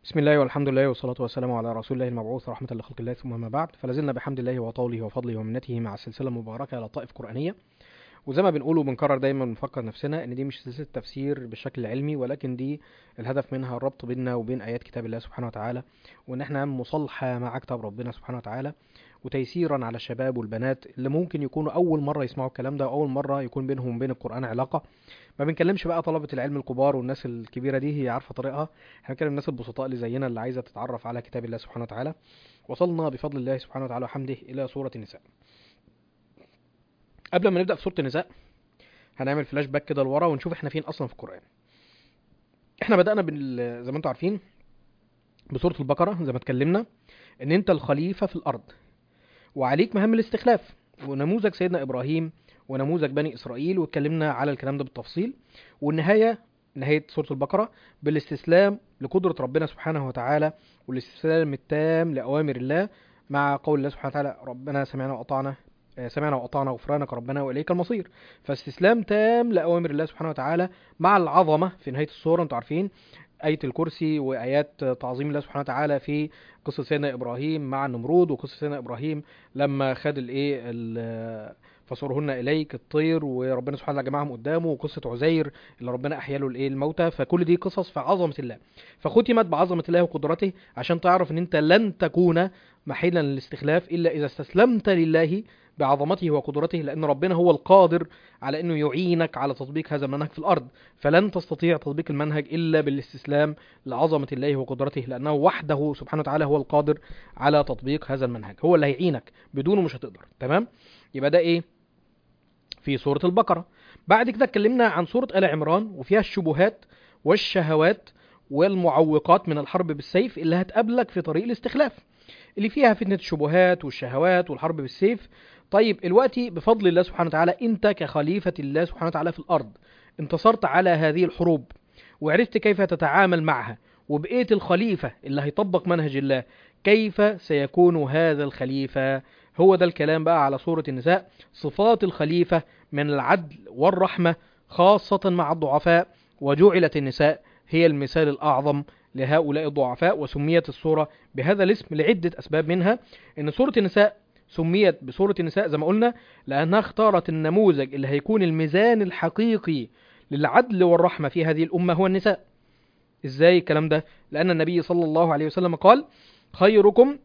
بسم الله والحمد لله والصلاة والسلام على رسول الله المبعوث رحمة لخلق الله ثم ما بعد فلازلنا بحمد الله وطوله وفضله ومنته مع السلسلة المباركة لطائف قرآنية وزي ما بنقول وبنكرر دايما بنفكر نفسنا ان دي مش سلسلة تفسير بالشكل العلمي ولكن دي الهدف منها الربط بيننا وبين ايات كتاب الله سبحانه وتعالى وان احنا مصالحة مع كتاب ربنا سبحانه وتعالى وتيسيرا على الشباب والبنات اللي ممكن يكونوا اول مرة يسمعوا الكلام ده واول مرة يكون بينهم وبين القرآن علاقة ما بنكلمش بقى طلبة العلم الكبار والناس الكبيرة دي هي عارفة طريقها احنا بنتكلم الناس البسطاء اللي زينا اللي عايزة تتعرف على كتاب الله سبحانه وتعالى وصلنا بفضل الله سبحانه وتعالى وحمده إلى سورة النساء قبل ما نبدأ في سورة النساء هنعمل فلاش باك كده لورا ونشوف احنا فين أصلا في القرآن احنا بدأنا بال... زي ما انتم عارفين بسورة البقرة زي ما اتكلمنا ان انت الخليفة في الأرض وعليك مهام الاستخلاف ونموذج سيدنا إبراهيم ونموذج بني إسرائيل واتكلمنا على الكلام ده بالتفصيل والنهاية نهاية سورة البقرة بالاستسلام لقدرة ربنا سبحانه وتعالى والاستسلام التام لأوامر الله مع قول الله سبحانه وتعالى ربنا سمعنا وأطعنا آه، سمعنا وأطعنا غفرانك ربنا وإليك المصير فاستسلام تام لأوامر الله سبحانه وتعالى مع العظمة في نهاية السورة انتوا عارفين آية الكرسي وآيات تعظيم الله سبحانه وتعالى في قصة سيدنا إبراهيم مع النمرود وقصة سيدنا إبراهيم لما خد الإيه ال- فصورهن إليك الطير وربنا سبحانه وتعالى جمعهم قدامه وقصة عزير اللي ربنا أحيا له الإيه الموتى فكل دي قصص في عظمة الله فختمت بعظمة الله وقدرته عشان تعرف إن أنت لن تكون محلا للاستخلاف إلا إذا استسلمت لله بعظمته وقدرته لأن ربنا هو القادر على أنه يعينك على تطبيق هذا المنهج في الأرض فلن تستطيع تطبيق المنهج إلا بالاستسلام لعظمة الله وقدرته لأنه وحده سبحانه وتعالى هو القادر على تطبيق هذا المنهج هو اللي هيعينك بدونه مش هتقدر تمام يبقى ده إيه في سورة البقرة بعد كده اتكلمنا عن سورة آل عمران وفيها الشبهات والشهوات والمعوقات من الحرب بالسيف اللي هتقابلك في طريق الاستخلاف اللي فيها فتنة الشبهات والشهوات والحرب بالسيف طيب الوقتي بفضل الله سبحانه وتعالى انت كخليفة الله سبحانه وتعالى في الارض انتصرت على هذه الحروب وعرفت كيف تتعامل معها وبقيت الخليفة اللي هيطبق منهج الله كيف سيكون هذا الخليفة هو ده الكلام بقى على سورة النساء صفات الخليفة من العدل والرحمة خاصة مع الضعفاء وجعلت النساء هي المثال الأعظم لهؤلاء الضعفاء وسميت السورة بهذا الاسم لعدة أسباب منها إن سورة النساء سميت بسورة النساء زي ما قلنا لأنها اختارت النموذج اللي هيكون الميزان الحقيقي للعدل والرحمة في هذه الأمة هو النساء إزاي الكلام ده؟ لأن النبي صلى الله عليه وسلم قال خيركم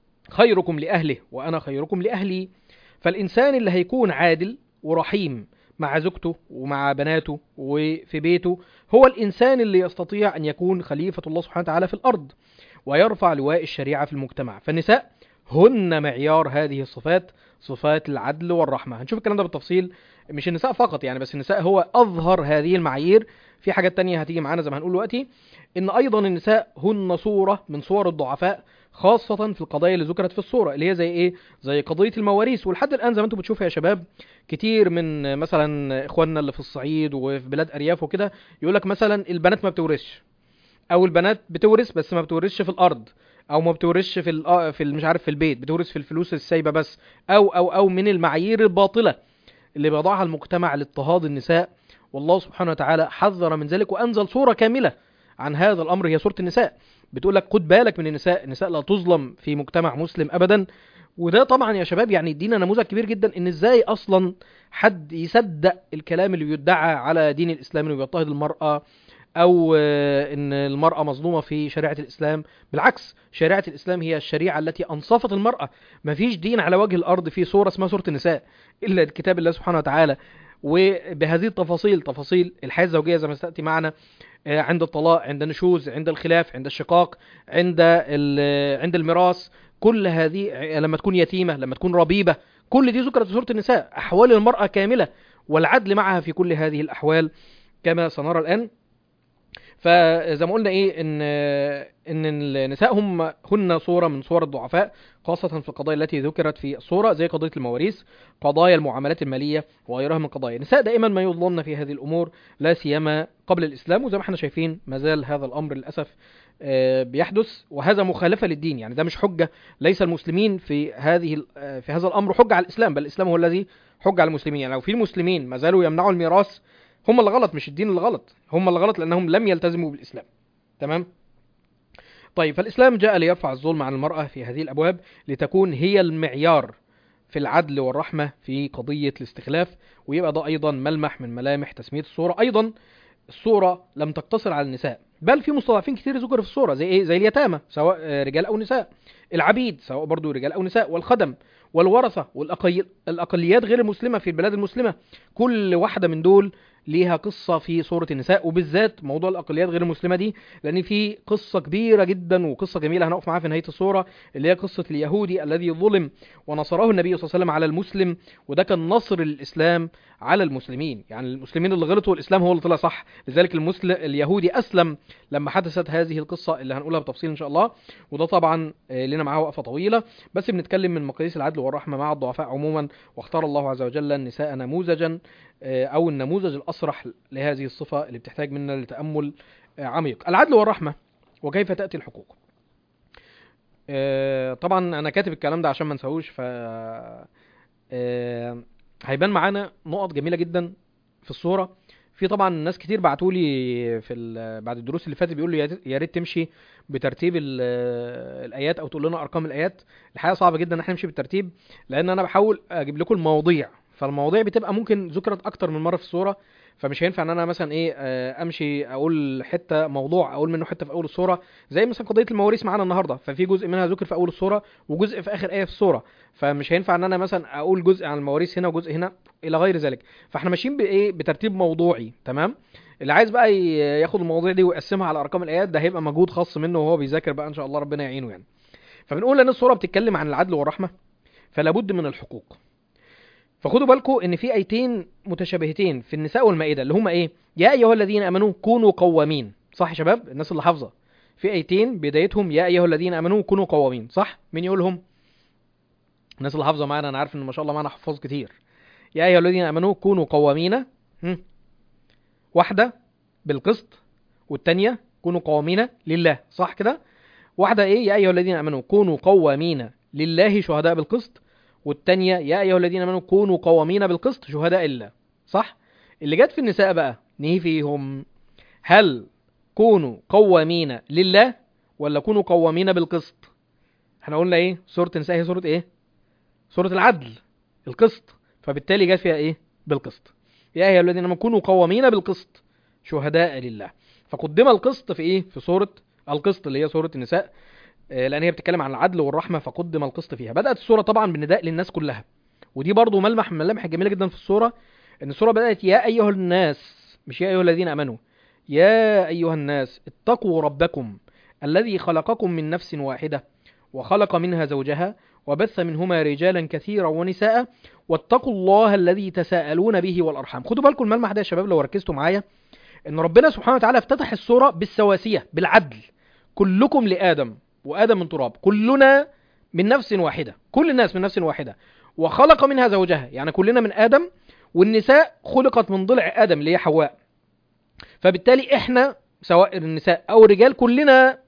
خيركم لأهله وأنا خيركم لأهلي فالإنسان اللي هيكون عادل ورحيم مع زوجته ومع بناته وفي بيته هو الإنسان اللي يستطيع أن يكون خليفة الله سبحانه وتعالى في الأرض ويرفع لواء الشريعة في المجتمع فالنساء هن معيار هذه الصفات صفات العدل والرحمة هنشوف الكلام ده بالتفصيل مش النساء فقط يعني بس النساء هو أظهر هذه المعايير في حاجات تانية هتيجي معانا زي ما هنقول دلوقتي إن أيضا النساء هن صورة من صور الضعفاء خاصة في القضايا اللي ذكرت في الصورة اللي هي زي إيه؟ زي قضية المواريث ولحد الآن زي ما أنتم بتشوفوا يا شباب كتير من مثلا إخواننا اللي في الصعيد وفي بلاد أرياف وكده يقول لك مثلا البنات ما بتورثش أو البنات بتورث بس ما بتورثش في الأرض او ما بتورثش في ال في ال- مش عارف في البيت بتورث في الفلوس السايبه بس او او او من المعايير الباطله اللي بيضعها المجتمع لاضطهاد النساء والله سبحانه وتعالى حذر من ذلك وانزل سوره كامله عن هذا الامر هي سوره النساء بتقول لك خد بالك من النساء النساء لا تظلم في مجتمع مسلم ابدا وده طبعا يا شباب يعني يدينا نموذج كبير جدا ان ازاي اصلا حد يصدق الكلام اللي بيدعى على دين الاسلام انه بيضطهد المراه او آه، ان المراه مظلومه في شريعه الاسلام بالعكس شريعه الاسلام هي الشريعه التي انصفت المراه مفيش دين على وجه الارض فيه سوره اسمها سوره النساء الا كتاب الله سبحانه وتعالى وبهذه التفاصيل تفاصيل الحياه الزوجيه زي ما ستاتي معنا آه، عند الطلاق عند النشوز عند الخلاف عند الشقاق عند ال- عند الميراث كل هذه ع- لما تكون يتيمه لما تكون ربيبه كل دي ذكرت في سوره النساء احوال المراه كامله والعدل معها في كل هذه الاحوال كما سنرى الان فزي ما قلنا ايه ان ان النساء هم هن صوره من صور الضعفاء خاصه في القضايا التي ذكرت في الصوره زي قضيه المواريث قضايا المعاملات الماليه وغيرها من القضايا النساء دائما ما يظلمن في هذه الامور لا سيما قبل الاسلام وزي ما احنا شايفين ما زال هذا الامر للاسف آه، بيحدث وهذا مخالفه للدين يعني ده مش حجه ليس المسلمين في هذه ال- آه، في هذا الامر حجه على الاسلام بل الاسلام هو الذي حجه على المسلمين يعني لو في المسلمين ما زالوا يمنعوا الميراث هم اللي غلط مش الدين اللي غلط هم اللي غلط لانهم لم يلتزموا بالاسلام تمام طيب فالإسلام جاء ليرفع الظلم عن المرأة في هذه الأبواب لتكون هي المعيار في العدل والرحمة في قضية الاستخلاف ويبقى ده أيضا ملمح من ملامح تسمية الصورة أيضا الصورة لم تقتصر على النساء بل في مستضعفين كتير ذكر في الصورة زي إيه زي اليتامى سواء آه، رجال أو نساء العبيد سواء برضو رجال أو نساء والخدم والورثة والأقليات غير المسلمة في البلاد المسلمة كل واحدة من دول ليها قصة في سورة النساء وبالذات موضوع الأقليات غير المسلمة دي لأن في قصة كبيرة جدا وقصة جميلة هنقف معاها في نهاية السورة اللي هي قصة اليهودي الذي ظلم ونصره النبي صلى الله عليه وسلم على المسلم وده كان نصر الإسلام على المسلمين يعني المسلمين اللي غلطوا الإسلام هو اللي طلع صح لذلك المسلم اليهودي أسلم لما حدثت هذه القصة اللي هنقولها بتفصيل إن شاء الله وده طبعا آه، لنا معاه وقفة طويلة بس بنتكلم من مقاييس العدل والرحمة مع الضعفاء عموما واختار الله عز وجل النساء نموذجا آه، او النموذج الاصرح لهذه الصفه اللي بتحتاج منا لتامل آه، عميق العدل والرحمه وكيف تاتي الحقوق آه، طبعا انا كاتب الكلام ده عشان ما نساهوش ف آه، هيبان معانا نقط جميله جدا في الصوره في طبعا ناس كتير بعتوا لي في ال- بعد الدروس اللي فاتت بيقولوا يا ريت- يا ريت تمشي بترتيب ال- الايات او تقول لنا ارقام الايات الحقيقه صعبه جدا ان احنا نمشي بالترتيب لان انا بحاول اجيب لكم المواضيع فالمواضيع بتبقى ممكن ذكرت اكتر من مره في الصوره فمش هينفع ان انا مثلا ايه آه، امشي اقول حته موضوع اقول منه حته في اول الصوره زي مثلا قضيه المواريث معانا النهارده ففي جزء منها ذكر في اول الصوره وجزء في اخر ايه في الصوره فمش هينفع ان انا مثلا اقول جزء عن المواريث هنا وجزء هنا الى غير ذلك فاحنا ماشيين بايه بترتيب موضوعي تمام اللي عايز بقى ي- ياخد المواضيع دي ويقسمها على ارقام الايات ده هيبقى مجهود خاص منه وهو بيذاكر بقى ان شاء الله ربنا يعينه يعني فبنقول ان الصوره بتتكلم عن العدل والرحمه فلا بد من الحقوق فخدوا بالكم ان في ايتين متشابهتين في النساء والمائده اللي هما ايه يا ايها الذين امنوا كونوا قوامين صح يا شباب الناس اللي حافظه في ايتين بدايتهم يا ايها الذين امنوا كونوا قوامين صح مين يقولهم الناس اللي حافظه معانا انا عارف ان ما شاء الله معانا حفاظ كتير يا ايها الذين امنوا كونوا قوامين هم. واحده بالقسط والتانية كونوا قوامين لله صح كده واحده ايه يا ايها الذين امنوا كونوا قوامين لله شهداء بالقسط والتانية يا ايها الذين امنوا كونوا قوامين بالقسط شهداء لله صح اللي جت في النساء بقى نهي فيهم هل كونوا قوامين لله ولا كونوا قوامين بالقسط احنا قلنا ايه سوره النساء هي سوره ايه سوره العدل القسط فبالتالي جت فيها ايه بالقسط يا ايها الذين امنوا كونوا قوامين بالقسط شهداء لله فقدم القسط في ايه في سوره القسط اللي هي سوره النساء آه، لان هي بتتكلم عن العدل والرحمه فقدم القسط فيها بدات السوره طبعا بالنداء للناس كلها ودي برضو ملمح من الملامح الجميله جدا في السوره ان السوره بدات يا ايها الناس مش يا ايها الذين امنوا يا ايها الناس اتقوا ربكم الذي خلقكم من نفس واحده وخلق منها زوجها وبث منهما رجالا كثيرا ونساء واتقوا الله الذي تساءلون به والارحام خدوا بالكم الملمح ده يا شباب لو ركزتوا معايا ان ربنا سبحانه وتعالى افتتح السوره بالسواسيه بالعدل كلكم لادم وادم من تراب كلنا من نفس واحده كل الناس من نفس واحده وخلق منها زوجها يعني كلنا من ادم والنساء خلقت من ضلع ادم اللي هي حواء فبالتالي احنا سواء النساء او الرجال كلنا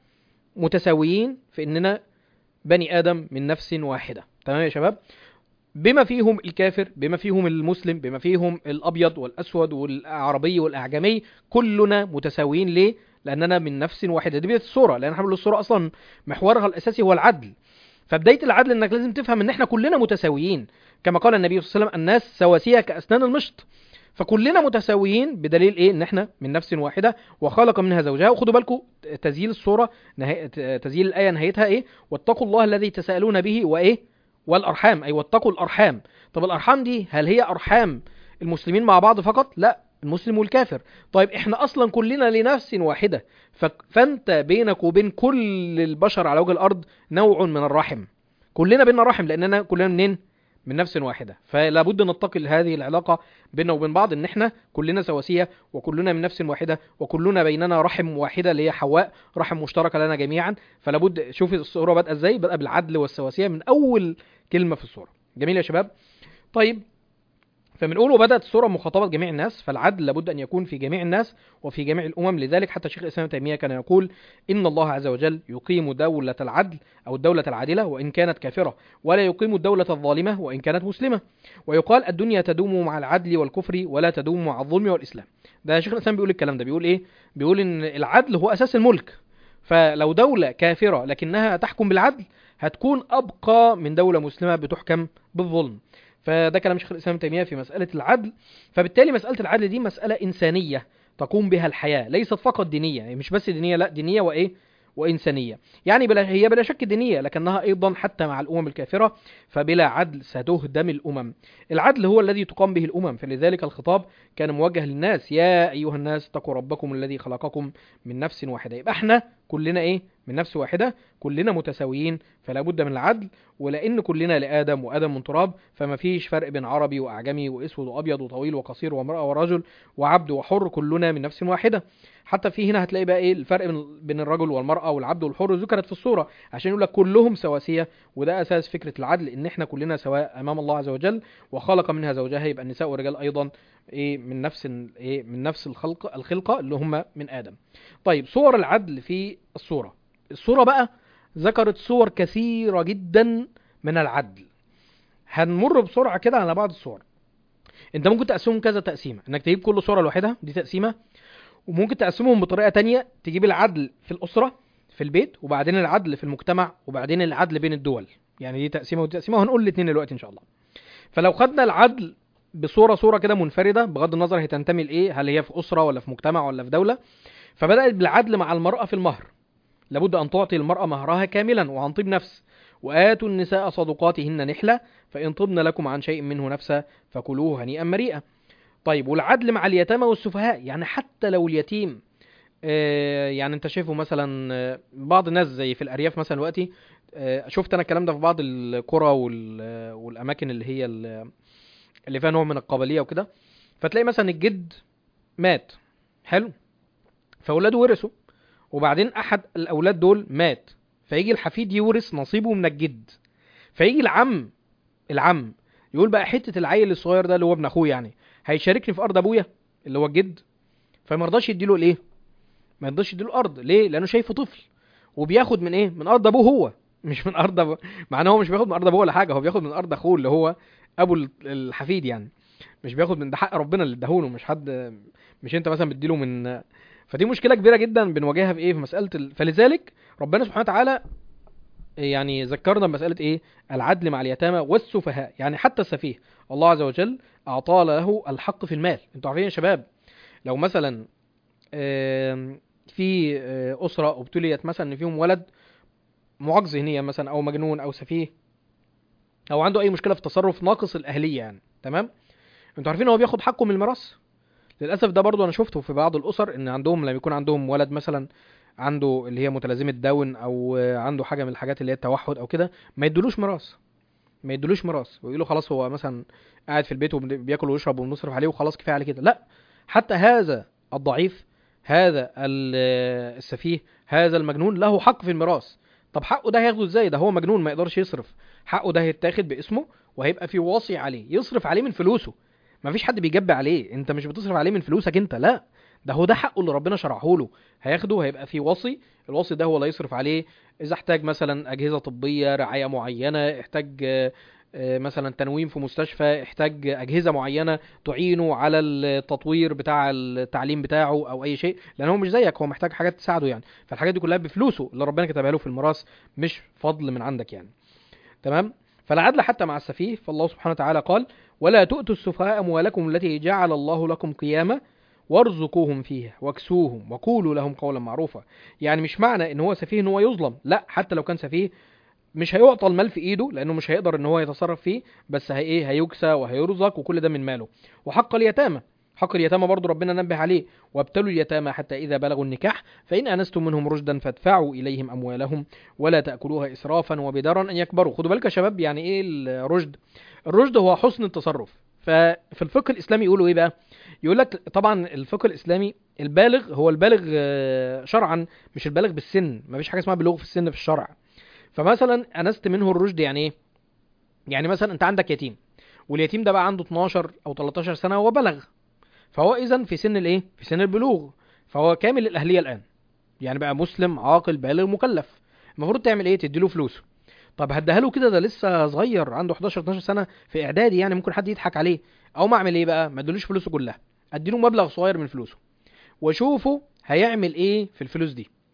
متساويين في اننا بني ادم من نفس واحده تمام يا شباب بما فيهم الكافر بما فيهم المسلم بما فيهم الابيض والاسود والعربي والاعجمي كلنا متساويين ليه لاننا من نفس واحده دي بدايه الصوره لان احنا بنقول الصوره اصلا محورها الاساسي هو العدل فبدايه العدل انك لازم تفهم ان احنا كلنا متساويين كما قال النبي صلى الله عليه وسلم الناس سواسيه كاسنان المشط فكلنا متساويين بدليل ايه ان احنا من نفس واحده وخلق منها زوجها وخدوا بالكم تسجيل الصوره نهاية تسجيل الايه نهايتها ايه واتقوا الله الذي تساءلون به وايه والارحام اي واتقوا الارحام طب الارحام دي هل هي ارحام المسلمين مع بعض فقط لا المسلم والكافر طيب احنا اصلا كلنا لنفس واحده ف... فانت بينك وبين كل البشر على وجه الارض نوع من الرحم كلنا بيننا رحم لاننا كلنا منين من نفس واحده فلا بد نتقي هذه العلاقه بيننا وبين بعض ان احنا كلنا سواسيه وكلنا من نفس واحده وكلنا بيننا رحم واحده اللي هي حواء رحم مشتركه لنا جميعا فلا بد شوف الصوره بادئه ازاي بادئه بالعدل والسواسيه من اول كلمه في الصوره جميل يا شباب طيب فبنقول وبدات الصوره مخاطبه جميع الناس فالعدل لابد ان يكون في جميع الناس وفي جميع الامم لذلك حتى شيخ الاسلام ابن تيميه كان يقول ان الله عز وجل يقيم دوله العدل او الدوله العادله وان كانت كافره ولا يقيم الدوله الظالمه وان كانت مسلمه ويقال الدنيا تدوم مع العدل والكفر ولا تدوم مع الظلم والاسلام ده شيخ الاسلام بيقول الكلام ده بيقول ايه بيقول ان العدل هو اساس الملك فلو دولة كافرة لكنها تحكم بالعدل هتكون أبقى من دولة مسلمة بتحكم بالظلم فده كلام شيخ الإسلام ابن تيمية في مسألة العدل فبالتالي مسألة العدل دي مسألة إنسانية تقوم بها الحياة ليست فقط دينية يعني مش بس دينية لا دينية وإيه وإنسانية يعني بلا هي بلا شك دينية لكنها أيضا حتى مع الأمم الكافرة فبلا عدل ستهدم الأمم العدل هو الذي تقام به الأمم فلذلك الخطاب كان موجه للناس يا أيها الناس اتقوا ربكم الذي خلقكم من نفس واحدة يبقى احنا كلنا ايه من نفس واحدة كلنا متساويين فلا بد من العدل ولأن كلنا لآدم وآدم من تراب فما فيش فرق بين عربي وأعجمي وأسود وأبيض وطويل وقصير وامرأة ورجل وعبد وحر كلنا من نفس واحدة حتى في هنا هتلاقي بقى ايه الفرق بين- بين الرجل والمرأة والعبد والحر ذكرت في الصورة عشان يقول لك كلهم سواسية وده أساس فكرة العدل إن احنا كلنا سواء أمام الله عز وجل وخلق منها زوجها يبقى النساء والرجال أيضا ايه من نفس ال- ايه من نفس الخلق الخلقة اللي هم من آدم طيب صور العدل في الصورة الصورة بقى ذكرت صور كثيرة جدا من العدل هنمر بسرعة كده على بعض الصور انت ممكن تقسمهم كذا تقسيمة انك تجيب كل صورة لوحدها دي تقسيمة وممكن تقسمهم بطريقة تانية تجيب العدل في الأسرة في البيت وبعدين العدل في المجتمع وبعدين العدل بين الدول يعني دي تقسيمة ودي تقسيمة وهنقول الاثنين دلوقتي ان شاء الله فلو خدنا العدل بصورة صورة كده منفردة بغض النظر هي تنتمي لإيه هل هي في أسرة ولا في مجتمع ولا في دولة فبدأت بالعدل مع المرأة في المهر لابد أن تعطي المرأة مهرها كاملا وعن طيب نفس وآتوا النساء صدقاتهن نحلة فإن طبن لكم عن شيء منه نفسا فكلوه هنيئا مريئا طيب والعدل مع اليتامى والسفهاء يعني حتى لو اليتيم آه، يعني انت شايفه مثلا آه، بعض الناس زي في الارياف مثلا دلوقتي آه، شفت انا الكلام ده في بعض القرى وال- آه، والاماكن اللي هي ال- اللي فيها نوع من القبليه وكده فتلاقي مثلا الجد مات حلو فاولاده ورثوا وبعدين احد الاولاد دول مات فيجي الحفيد يورث نصيبه من الجد فيجي العم العم يقول بقى حته العيل الصغير ده اللي هو ابن اخوه يعني هيشاركني في ارض ابويا اللي هو الجد فما يرضاش يديله الايه ما يرضاش يديله ارض ليه لانه شايفه طفل وبياخد من ايه من ارض ابوه هو مش من ارض أبو... مع ان هو مش بياخد من ارض ابوه ولا حاجه هو بياخد من ارض اخوه اللي هو ابو ال- الحفيد يعني مش بياخد من ده حق ربنا اللي اداهوله مش حد مش انت مثلا بتديله من فدي مشكله كبيره جدا بنواجهها في ايه في مساله ال... فلذلك ربنا سبحانه وتعالى يعني ذكرنا بمساله ايه العدل مع اليتامى والسفهاء يعني حتى السفيه الله عز وجل اعطى له الحق في المال انتوا عارفين يا شباب لو مثلا آم، في آه، اسره ابتليت مثلا ان فيهم ولد معاق ذهنيا مثلا او مجنون او سفيه او عنده اي مشكله في التصرف ناقص الاهليه يعني تمام انتوا عارفين هو بياخد حقه من الميراث للاسف ده برضو انا شفته في بعض الاسر ان عندهم لما يكون عندهم ولد مثلا عنده اللي هي متلازمه داون او آه، عنده حاجه من الحاجات اللي هي التوحد او كده ما يدلوش ميراث ما يدلوش ميراث ويقولوا خلاص هو مثلا قاعد في البيت وبياكل ويشرب وبنصرف عليه وخلاص كفايه على كده لا حتى هذا الضعيف هذا ال- السفيه هذا المجنون له حق في الميراث طب حقه ده هياخده ازاي ده هو مجنون ما يقدرش يصرف حقه ده هيتاخد باسمه وهيبقى في واصي عليه يصرف عليه من فلوسه ما فيش حد بيجب عليه انت مش بتصرف عليه من فلوسك انت لا ده هو ده حقه اللي ربنا شرعه له هياخده هيبقى في وصي الوصي ده هو اللي يصرف عليه اذا احتاج مثلا اجهزه طبيه رعايه معينه احتاج آه، آه، مثلا تنويم في مستشفى احتاج اجهزه معينه تعينه على التطوير بتاع التعليم بتاعه او اي شيء لان هو مش زيك هو محتاج حاجات تساعده يعني فالحاجات دي كلها بفلوسه اللي ربنا كتبها له في الميراث مش فضل من عندك يعني تمام فالعدل حتى مع السفيه فالله سبحانه وتعالى قال ولا تؤتوا السفهاء اموالكم التي جعل الله لكم قياما وارزقوهم فيها واكسوهم وقولوا لهم قولا معروفا يعني مش معنى ان هو سفيه ان هو يظلم لا حتى لو كان سفيه مش هيعطى المال في ايده لانه مش هيقدر ان هو يتصرف فيه بس هي ايه هيكسى وهيرزق وكل ده من ماله وحق اليتامى حق اليتامى برضه ربنا نبه عليه وابتلوا اليتامى حتى اذا بلغوا النكاح فان انستم منهم رشدا فادفعوا اليهم اموالهم ولا تاكلوها اسرافا وبدارا ان يكبروا خدوا بالك يا شباب يعني ايه الرشد الرشد هو حسن التصرف ففي الفقه الاسلامي يقولوا ايه بقى يقول لك طبعا الفقه الاسلامي البالغ هو البالغ آه، شرعا مش البالغ بالسن ما فيش حاجه اسمها بلوغ في السن في الشرع فمثلا انست منه الرشد يعني ايه يعني مثلا انت عندك يتيم واليتيم ده بقى عنده 12 او 13 سنه وهو بلغ فهو اذا في سن الايه في سن البلوغ فهو كامل الاهليه الان يعني بقى مسلم عاقل بالغ مكلف المفروض تعمل ايه تديله فلوسه طب هديها له كده ده لسه صغير عنده 11 12 سنه في اعدادي يعني ممكن حد يضحك عليه او ما اعمل ايه بقى ما اديلوش فلوسه كلها اديله مبلغ صغير من فلوسه واشوفه هيعمل ايه في الفلوس دي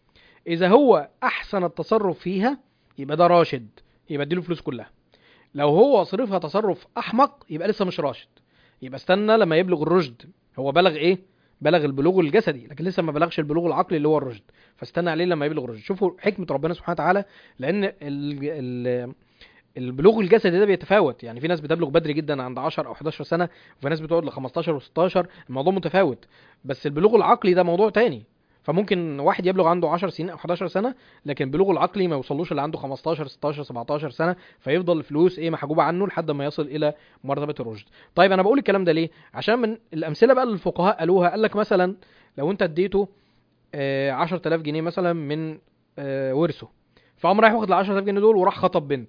اذا هو احسن التصرف فيها يبقى ده راشد يبقى اديله فلوس كلها لو هو صرفها تصرف احمق يبقى لسه مش راشد يبقى استنى لما يبلغ الرشد هو بلغ ايه بلغ البلوغ الجسدي لكن لسه ما بلغش البلوغ العقلي اللي هو الرشد فاستنى عليه لما يبلغ الرشد شوفوا حكمه ربنا سبحانه وتعالى لان ال ال البلوغ الجسدي ده بيتفاوت يعني في ناس بتبلغ بدري جدا عند 10 او 11 سنه وفي ناس بتقعد ل 15 و16 الموضوع متفاوت بس البلوغ العقلي ده موضوع تاني فممكن واحد يبلغ عنده 10 سنين او 11 سنه لكن بلوغه العقلي ما يوصلوش اللي عنده 15 16 17 سنه فيفضل الفلوس ايه محجوبه عنه لحد ما يصل الى مرتبه الرشد طيب انا بقول الكلام ده ليه عشان من الامثله بقى اللي الفقهاء قالوها قال لك مثلا لو انت اديته آه 10000 جنيه مثلا من آه ورثه فقام رايح واخد ال 10000 جنيه دول وراح خطب بنت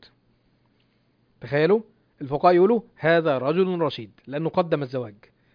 تخيلوا الفقهاء يقولوا هذا رجل رشيد لانه قدم الزواج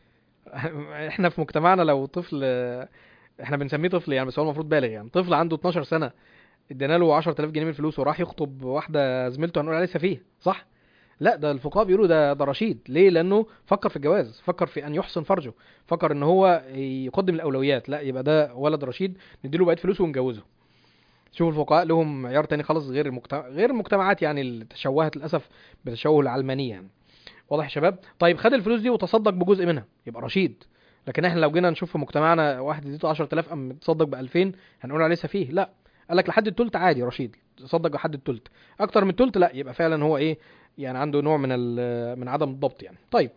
احنا في مجتمعنا لو طفل احنا بنسميه طفل يعني بس هو المفروض بالغ يعني طفل عنده 12 سنه ادينا له 10000 جنيه من الفلوس وراح يخطب واحده زميلته هنقول عليه سفيه صح لا ده الفقهاء بيقولوا ده ده رشيد ليه لانه فكر في الجواز فكر في ان يحسن فرجه فكر ان هو يقدم الاولويات لا يبقى ده ولد رشيد نديله بقيه فلوسه ونجوزه شوفوا الفقهاء لهم معيار تاني خالص غير المجتمع غير المجتمعات يعني اللي تشوهت للاسف بتشوه العلمانيه يعني واضح يا شباب طيب خد الفلوس دي وتصدق بجزء منها يبقى رشيد لكن احنا لو جينا نشوف في مجتمعنا واحد اديته 10000 قام تصدق ب 2000 هنقول عليه سفيه لا قال لك لحد التلت عادي رشيد صدق لحد التلت اكتر من التلت لا يبقى فعلا هو ايه يعني عنده نوع من من عدم الضبط يعني طيب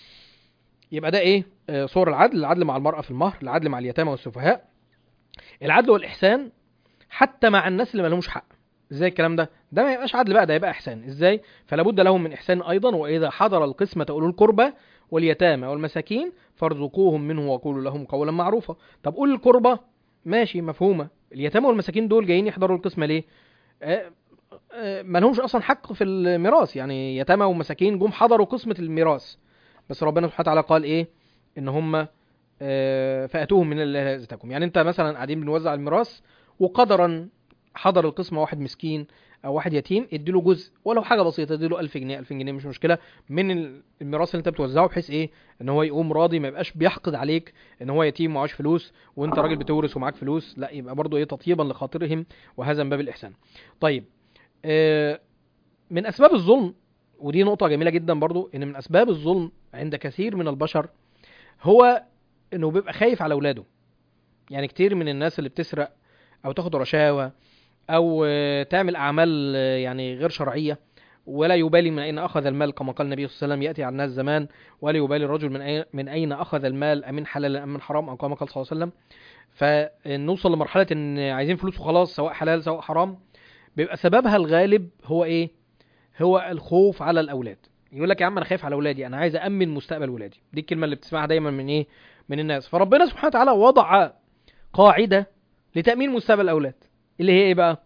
يبقى ده ايه آه صور العدل العدل مع المرأة في المهر العدل مع اليتامى والسفهاء العدل والإحسان حتى مع الناس اللي ما لهمش حق ازاي الكلام ده ده ما يبقاش عدل بقى ده يبقى احسان ازاي فلا بد لهم من احسان ايضا واذا حضر القسمه اولو القربى واليتامى والمساكين فارزقوهم منه وقولوا لهم قولا معروفا طب قول القربى ماشي مفهومه اليتامى والمساكين دول جايين يحضروا القسمه ليه آه آه ما لهمش اصلا حق في الميراث يعني يتامى ومساكين جم حضروا قسمه الميراث بس ربنا سبحانه وتعالى قال ايه ان هم آه فاتوهم من الله رزقكم يعني انت مثلا قاعدين بنوزع الميراث وقدرا حضر القسمه واحد مسكين او واحد يتيم اديله جزء ولو حاجه بسيطه اديله 1000 جنيه 2000 جنيه مش مشكله من الميراث اللي انت بتوزعه بحيث ايه ان هو يقوم راضي ما يبقاش بيحقد عليك ان هو يتيم معاش فلوس وانت راجل بتورث ومعاك فلوس لا يبقى برضه ايه تطيبا لخاطرهم وهذا من باب الاحسان طيب آه من اسباب الظلم ودي نقطه جميله جدا برضه ان من اسباب الظلم عند كثير من البشر هو انه بيبقى خايف على اولاده يعني كتير من الناس اللي بتسرق او تاخد رشاوى او تعمل اعمال يعني غير شرعيه ولا يبالي من اين اخذ المال كما قال النبي صلى الله عليه وسلم ياتي على الناس زمان ولا يبالي الرجل من اين من اين اخذ المال امن حلال ام من حرام او كما قال صلى الله عليه وسلم فنوصل لمرحله ان عايزين فلوس وخلاص سواء حلال سواء حرام بيبقى سببها الغالب هو ايه هو الخوف على الاولاد يقول لك يا عم انا خايف على اولادي انا عايز امن مستقبل ولادي دي الكلمه اللي بتسمعها دايما من ايه من الناس فربنا سبحانه وتعالى وضع قاعده لتامين مستقبل الاولاد اللي هي ايه بقى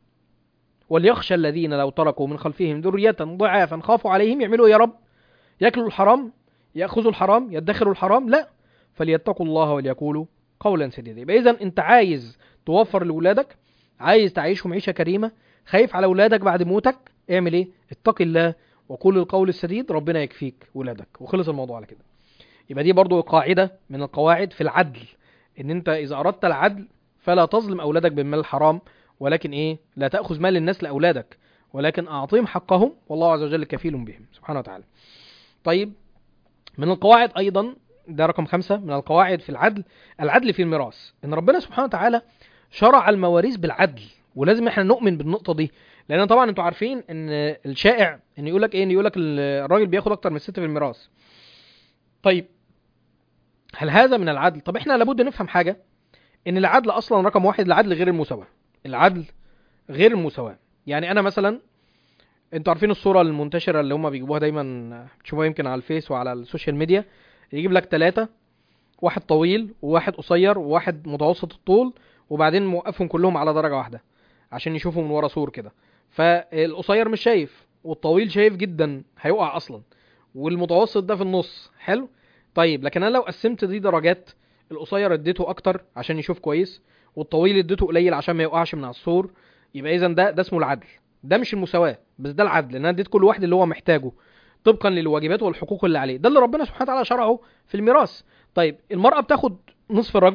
وليخشى الذين لو تركوا من خلفهم ذرية ضعافا خافوا عليهم يعملوا يا رب ياكلوا الحرام ياخذوا الحرام يدخروا الحرام لا فليتقوا الله وليقولوا قولا سديدا يبقى اذا انت عايز توفر لاولادك عايز تعيشهم عيشه كريمه خايف على اولادك بعد موتك اعمل ايه اتق الله وقول القول السديد ربنا يكفيك ولادك وخلص الموضوع على كده يبقى دي برضو قاعده من القواعد في العدل ان انت اذا اردت العدل فلا تظلم اولادك بالمال الحرام ولكن ايه لا تاخذ مال الناس لاولادك ولكن اعطيهم حقهم والله عز وجل كفيل بهم سبحانه وتعالى طيب من القواعد ايضا ده رقم خمسة من القواعد في العدل العدل في الميراث ان ربنا سبحانه وتعالى شرع المواريث بالعدل ولازم احنا نؤمن بالنقطة دي لان طبعا انتوا عارفين ان الشائع ان يقول لك ايه ان يقول لك الراجل بياخد اكتر من الست في الميراث طيب هل هذا من العدل طب احنا لابد نفهم حاجة ان العدل اصلا رقم واحد العدل غير المساواة العدل غير المساواة يعني انا مثلا انتوا عارفين الصورة المنتشرة اللي هم بيجيبوها دايما تشوفوها يمكن على الفيس وعلى السوشيال ميديا يجيب لك ثلاثة واحد طويل وواحد قصير وواحد متوسط الطول وبعدين موقفهم كلهم على درجة واحدة عشان يشوفوا من ورا سور كده فالقصير مش شايف والطويل شايف جدا هيقع اصلا والمتوسط ده في النص حلو طيب لكن انا لو قسمت دي درجات القصير اديته اكتر عشان يشوف كويس والطويل اديته قليل عشان ما يوقعش من على السور يبقى اذا ده ده اسمه العدل ده مش المساواه بس ده العدل ان انا اديت كل واحد اللي هو محتاجه طبقا للواجبات والحقوق اللي عليه ده اللي ربنا سبحانه وتعالى شرعه في الميراث طيب المراه بتاخد نصف الرجل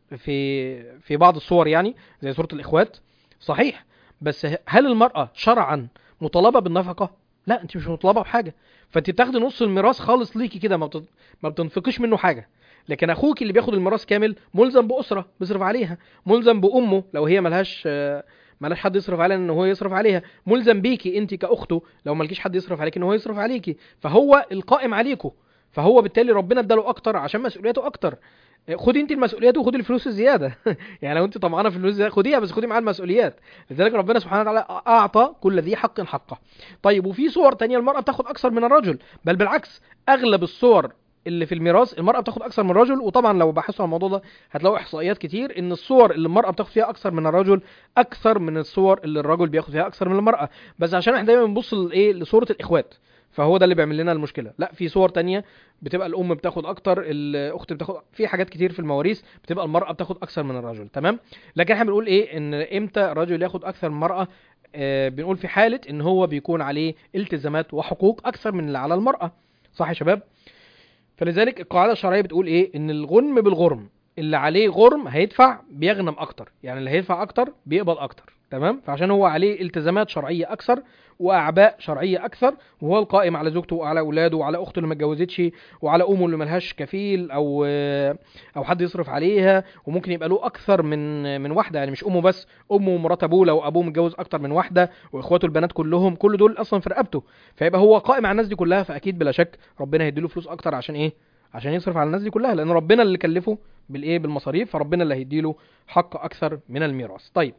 في في بعض الصور يعني زي سوره الاخوات صحيح بس ه- هل المراه شرعا مطالبه بالنفقه لا انت مش مطالبه بحاجه فانت بتاخدي نص الميراث خالص ليكي كده ما بت- ما بتنفقيش منه حاجه لكن اخوك اللي بياخد الميراث كامل ملزم باسره بيصرف عليها ملزم بامه لو هي ملهاش آه، ملهاش حد يصرف عليها ان هو يصرف عليها ملزم بيكي انت كاخته لو مالكيش حد يصرف عليك ان هو يصرف عليكي فهو القائم عليكم فهو بالتالي ربنا اداله اكتر عشان مسؤوليته اكتر خدي انت المسؤوليات وخدي الفلوس الزياده يعني لو انت طمعانه في الفلوس الزياده خديها بس خدي معاها المسؤوليات لذلك ربنا سبحانه وتعالى اعطى كل ذي حق حقه طيب وفي صور تانية المراه بتاخد اكثر من الرجل بل بالعكس اغلب الصور اللي في الميراث المراه بتاخد اكثر من الرجل وطبعا لو بحثوا عن الموضوع ده هتلاقوا احصائيات كتير ان الصور اللي المراه بتاخد فيها اكثر من الرجل اكثر من الصور اللي الرجل بياخد فيها اكثر من المراه بس عشان احنا دايما بنبص لايه لصوره الاخوات فهو ده اللي بيعمل لنا المشكله لا في صور تانية بتبقى الام بتاخد اكتر الاخت بتاخد في حاجات كتير في المواريث بتبقى المراه بتاخد اكثر من الرجل تمام لكن احنا بنقول ايه ان امتى الرجل ياخد اكثر من المراه آه بنقول في حاله ان هو بيكون عليه التزامات وحقوق اكثر من اللي على المراه صح يا شباب فلذلك القاعده الشرعيه بتقول ايه ان الغنم بالغرم اللي عليه غرم هيدفع بيغنم اكتر يعني اللي هيدفع اكتر بيقبض اكتر تمام فعشان هو عليه التزامات شرعيه اكثر واعباء شرعيه اكثر وهو القائم على زوجته وعلى اولاده وعلى اخته اللي ما اتجوزتش وعلى امه اللي ملهاش كفيل او او حد يصرف عليها وممكن يبقى له اكثر من من واحده يعني مش امه بس امه ومرات ابوه لو ابوه متجوز اكتر من واحده واخواته البنات كلهم كل دول اصلا في رقبته فيبقى هو قائم على الناس دي كلها فاكيد بلا شك ربنا هيديله فلوس اكتر عشان ايه عشان يصرف على الناس دي كلها لان ربنا اللي كلفه بالايه بالمصاريف فربنا اللي هيديله حق اكثر من الميراث طيب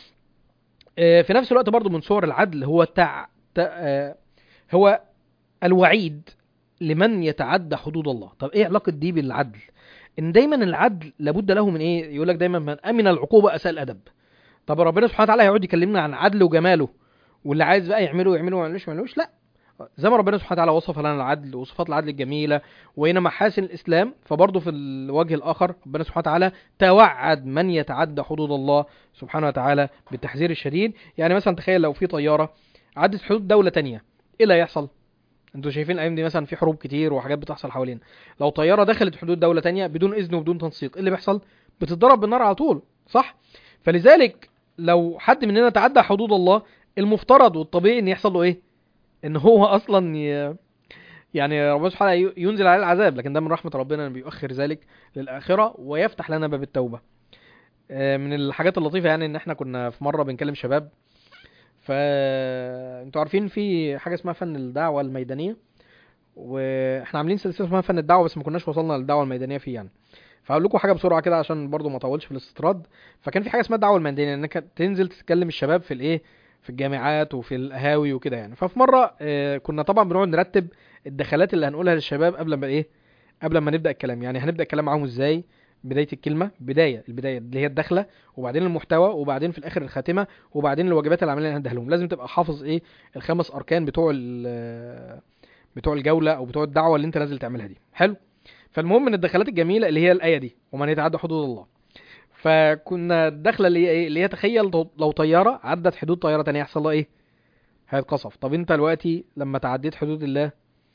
آه، في نفس الوقت برضو من صور العدل هو تع... ت... آه، هو الوعيد لمن يتعدى حدود الله طب ايه علاقه دي بالعدل ان دايما العدل لابد له من ايه يقول لك دايما من امن العقوبه اساء الادب طب ربنا سبحانه وتعالى هيقعد يكلمنا عن عدل وجماله واللي عايز بقى يعمله يعمله ما يعملوش ما يعملوش لا زي ما ربنا سبحانه وتعالى وصف لنا العدل وصفات العدل الجميله وهنا محاسن الاسلام فبرضه في الوجه الاخر ربنا سبحانه وتعالى توعد من يتعدى حدود الله سبحانه وتعالى بالتحذير الشديد يعني مثلا تخيل لو في طياره عدت حدود دوله تانية ايه اللي هيحصل انتوا شايفين الايام دي مثلا في حروب كتير وحاجات بتحصل حوالينا لو طياره دخلت حدود دوله تانية بدون اذن وبدون تنسيق ايه اللي بيحصل بتتضرب بالنار على طول صح فلذلك لو حد مننا تعدى حدود الله المفترض والطبيعي ان يحصل له ايه ان هو اصلا ي... يعني ربنا سبحانه وتعالى ينزل عليه العذاب لكن ده من رحمه ربنا انه بيؤخر ذلك للاخره ويفتح لنا باب التوبه آه، من الحاجات اللطيفه يعني ان احنا كنا في مره بنكلم شباب فانتوا عارفين في حاجه اسمها فن الدعوه الميدانيه واحنا عاملين سلسله اسمها فن الدعوه بس ما كناش وصلنا للدعوه الميدانيه فيه يعني فهقول لكم حاجه بسرعه كده عشان برضو ما اطولش في الاستطراد فكان في حاجه اسمها الدعوه الميدانيه انك تنزل تتكلم الشباب في الايه في الجامعات وفي القهاوي وكده يعني ففي مره آه، كنا طبعا بنقعد نرتب الدخلات اللي هنقولها للشباب قبل ما ايه قبل ما نبدا الكلام يعني هنبدا الكلام معاهم ازاي بدايه الكلمه بدايه البدايه اللي هي الدخله وبعدين المحتوى وبعدين في الاخر الخاتمه وبعدين الواجبات العمليه اللي هنديها لهم لازم تبقى حافظ ايه الخمس اركان بتوع ال- بتوع الجوله او بتوع الدعوه اللي انت نازل تعملها دي حلو فالمهم من الدخلات الجميله اللي هي الايه دي ومن يتعدى حدود الله فكنا الدخله اللي هي ايه اللي هي تخيل لو- لو طياره عدت حدود طياره تانية يحصل لها ايه هيتقصف طب انت دلوقتي لما تعديت حدود الله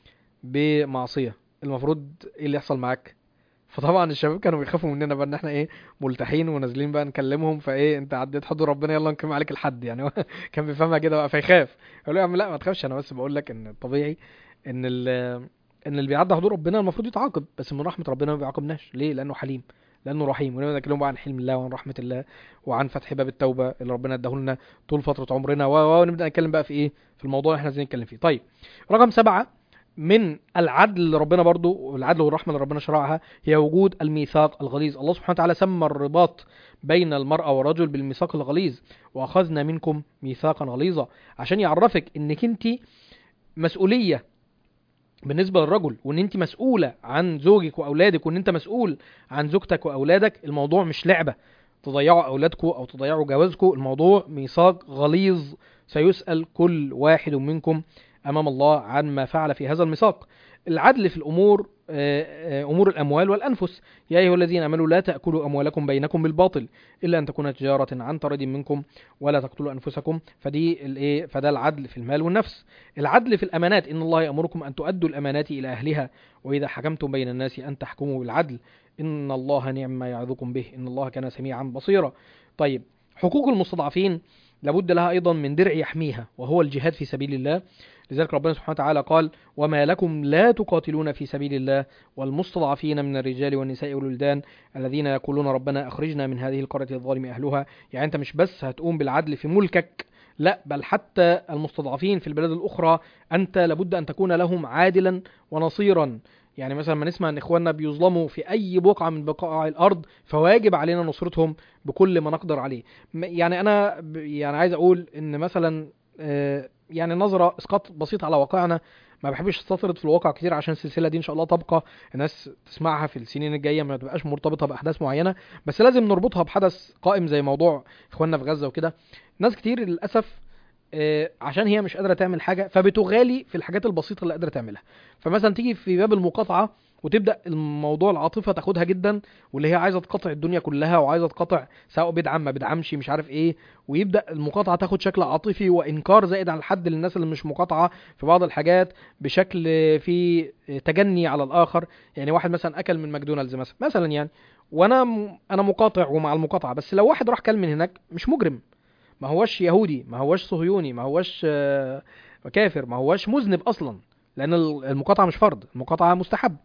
بمعصيه المفروض ايه اللي يحصل معاك فطبعا الشباب كانوا بيخافوا مننا بقى ان احنا ايه ملتحين ونازلين بقى نكلمهم فايه انت عديت حدود ربنا يلا نكمل عليك الحد يعني هو كان بيفهمها كده بقى فيخاف يقول له يا عم لا ما تخافش انا بس بقول لك ان الطبيعي ان ال- ان اللي بيعدي حدود ربنا المفروض يتعاقب بس من رحمه ربنا ما بيعاقبناش ليه لانه حليم لانه رحيم ونبدا نتكلم بقى عن حلم الله وعن رحمه الله وعن فتح باب التوبه اللي ربنا اداه لنا طول فتره عمرنا و و- ونبدا نتكلم بقى في ايه في الموضوع اللي احنا عايزين نتكلم فيه طيب رقم سبعة من العدل اللي ربنا برضو والعدل والرحمه اللي ربنا شرعها هي وجود الميثاق الغليظ الله سبحانه وتعالى سمى الرباط بين المرأة والرجل بالميثاق الغليظ واخذنا منكم ميثاقا غليظا عشان يعرفك انك انت مسؤوليه بالنسبه للرجل وان انت مسؤوله عن زوجك واولادك وان انت مسؤول عن زوجتك واولادك الموضوع مش لعبه تضيعوا اولادكم او تضيعوا جوازكم الموضوع ميثاق غليظ سيسال كل واحد منكم امام الله عن ما فعل في هذا الميثاق العدل في الامور آه، آه، امور الاموال والانفس يا ايها الذين امنوا لا تاكلوا اموالكم بينكم بالباطل الا ان تكون تجاره عن ترد منكم ولا تقتلوا انفسكم فدي الايه فده العدل في المال والنفس العدل في الامانات ان الله يامركم ان تؤدوا الامانات الى اهلها واذا حكمتم بين الناس ان تحكموا بالعدل ان الله نعم ما يعظكم به ان الله كان سميعا بصيرا طيب حقوق المستضعفين لابد لها ايضا من درع يحميها وهو الجهاد في سبيل الله لذلك ربنا سبحانه وتعالى قال وما لكم لا تقاتلون في سبيل الله والمستضعفين من الرجال والنساء والولدان الذين يقولون ربنا اخرجنا من هذه القريه الظالم اهلها يعني انت مش بس هتقوم بالعدل في ملكك لا بل حتى المستضعفين في البلاد الاخرى انت لابد ان تكون لهم عادلا ونصيرا يعني مثلا ما نسمع ان اخواننا بيظلموا في اي بقعه من بقاع الارض فواجب علينا نصرتهم بكل ما نقدر عليه م- يعني انا ب- يعني عايز اقول ان مثلا آه، يعني نظره اسقاط بسيط على واقعنا ما بحبش استطرد في الواقع كتير عشان السلسله دي ان شاء الله تبقى الناس تسمعها في السنين الجايه ما تبقاش مرتبطه باحداث معينه بس لازم نربطها بحدث قائم زي موضوع اخواننا في غزه وكده ناس كتير للاسف آه، عشان هي مش قادره تعمل حاجه فبتغالي في الحاجات البسيطه اللي قادره تعملها فمثلا تيجي في باب المقاطعه وتبدا الموضوع العاطفه تاخدها جدا واللي هي عايزه تقاطع الدنيا كلها وعايزه تقاطع سواء بيدعم ما بيدعمش مش عارف ايه ويبدا المقاطعه تاخد شكل عاطفي وانكار زائد عن الحد للناس اللي مش مقاطعه في بعض الحاجات بشكل في تجني على الاخر يعني واحد مثلا اكل من ماكدونالدز مثلا مثلا يعني وانا م- انا مقاطع ومع المقاطعه بس لو واحد راح كل من هناك مش مجرم ما هوش يهودي ما هوش صهيوني ما هوش آه، كافر ما هوش مذنب اصلا لان ال- المقاطعه مش فرض المقاطعه مستحب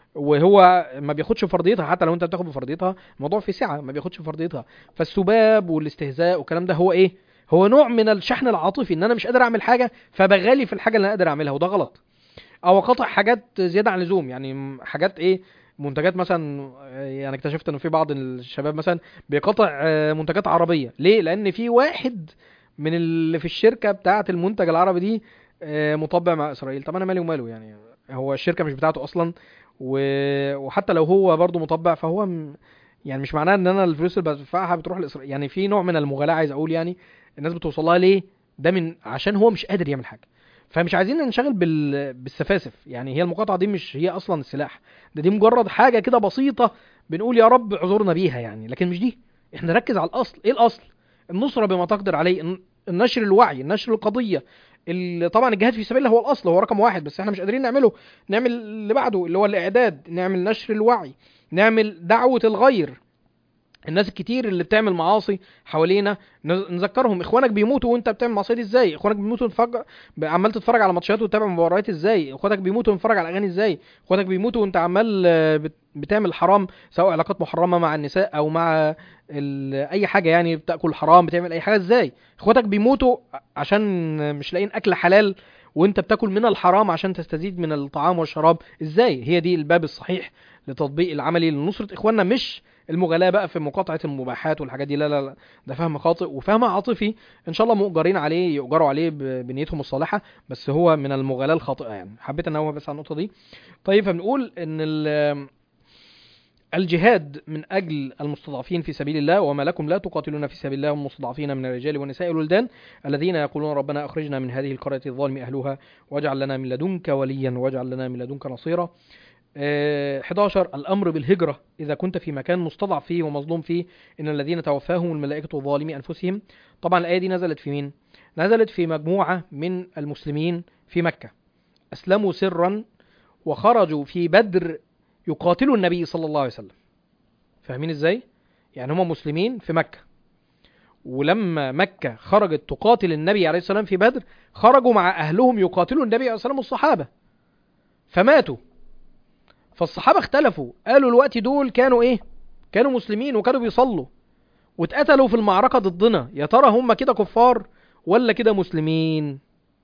وهو ما بياخدش فرضيتها حتى لو انت بتاخد بفرضيتها الموضوع في سعه ما بياخدش فرضيتها فالسباب والاستهزاء والكلام ده هو ايه هو نوع من الشحن العاطفي ان انا مش قادر اعمل حاجه فبغالي في الحاجه اللي انا قادر اعملها وده غلط او اقاطع حاجات زياده عن اللزوم يعني م- حاجات ايه منتجات مثلا آه، يعني اكتشفت انه في بعض الشباب مثلا بيقاطع آه، منتجات عربيه ليه لان في واحد من اللي في الشركه بتاعه المنتج العربي دي آه، مطبع مع اسرائيل طب انا مالي وماله يعني هو الشركه مش بتاعته اصلا و... وحتى لو هو برضه مطبع فهو م... يعني مش معناه ان انا الفلوس اللي بدفعها بتروح لاسرائيل يعني في نوع من المغالاه عايز اقول يعني الناس بتوصل لها ليه ده من عشان هو مش قادر يعمل حاجه فمش عايزين ننشغل بال... بالسفاسف يعني هي المقاطعه دي مش هي اصلا السلاح ده دي مجرد حاجه كده بسيطه بنقول يا رب اعذرنا بيها يعني لكن مش دي احنا نركز على الاصل ايه الاصل النصره بما تقدر عليه الن- النشر الوعي النشر القضيه ال- طبعا الجهاد في سبيل الله هو الاصل هو رقم واحد بس احنا مش قادرين نعمله نعمل اللي بعده اللي هو الاعداد نعمل نشر الوعي نعمل دعوه الغير الناس الكتير اللي بتعمل معاصي حوالينا نز- نذكرهم اخوانك بيموتوا وانت بتعمل معصيه دي ازاي اخوانك بيموتوا تفج... عمال تتفرج على ماتشات وتتابع مباريات ازاي اخواتك بيموتوا وتتفرج على اغاني ازاي اخواتك بيموتوا وانت عمال آه، بت... بتعمل حرام سواء علاقات محرمه مع النساء او مع ال... اي حاجه يعني بتاكل حرام بتعمل اي حاجه ازاي اخواتك بيموتوا عشان مش لاقيين اكل حلال وانت بتاكل من الحرام عشان تستزيد من الطعام والشراب ازاي هي دي الباب الصحيح لتطبيق العملي لنصره اخواننا مش المغالاة بقى في مقاطعة المباحات والحاجات دي لا لا لا ده فهم خاطئ وفهم عاطفي ان شاء الله مؤجرين عليه يؤجروا عليه ب- بنيتهم الصالحة بس هو من المغالاة الخاطئة يعني حبيت انوه بس على النقطة دي طيب فبنقول ان ال- الجهاد من اجل المستضعفين في سبيل الله وما لكم لا تقاتلون في سبيل الله والمستضعفين من الرجال والنساء والولدان الذين يقولون ربنا اخرجنا من هذه القرية الظالم اهلها واجعل لنا من لدنك وليا واجعل لنا من لدنك نصيرا آه، 11 الامر بالهجره اذا كنت في مكان مستضعف فيه ومظلوم فيه ان الذين توفاهم الملائكه ظالمي انفسهم طبعا الايه دي نزلت في مين نزلت في مجموعه من المسلمين في مكه اسلموا سرا وخرجوا في بدر يقاتلوا النبي صلى الله عليه وسلم فاهمين ازاي يعني هم مسلمين في مكه ولما مكه خرجت تقاتل النبي عليه السلام في بدر خرجوا مع اهلهم يقاتلوا النبي عليه السلام والصحابه فماتوا فالصحابه اختلفوا قالوا الوقت دول كانوا ايه كانوا مسلمين وكانوا بيصلوا واتقتلوا في المعركه ضدنا يا ترى هم كده كفار ولا كده مسلمين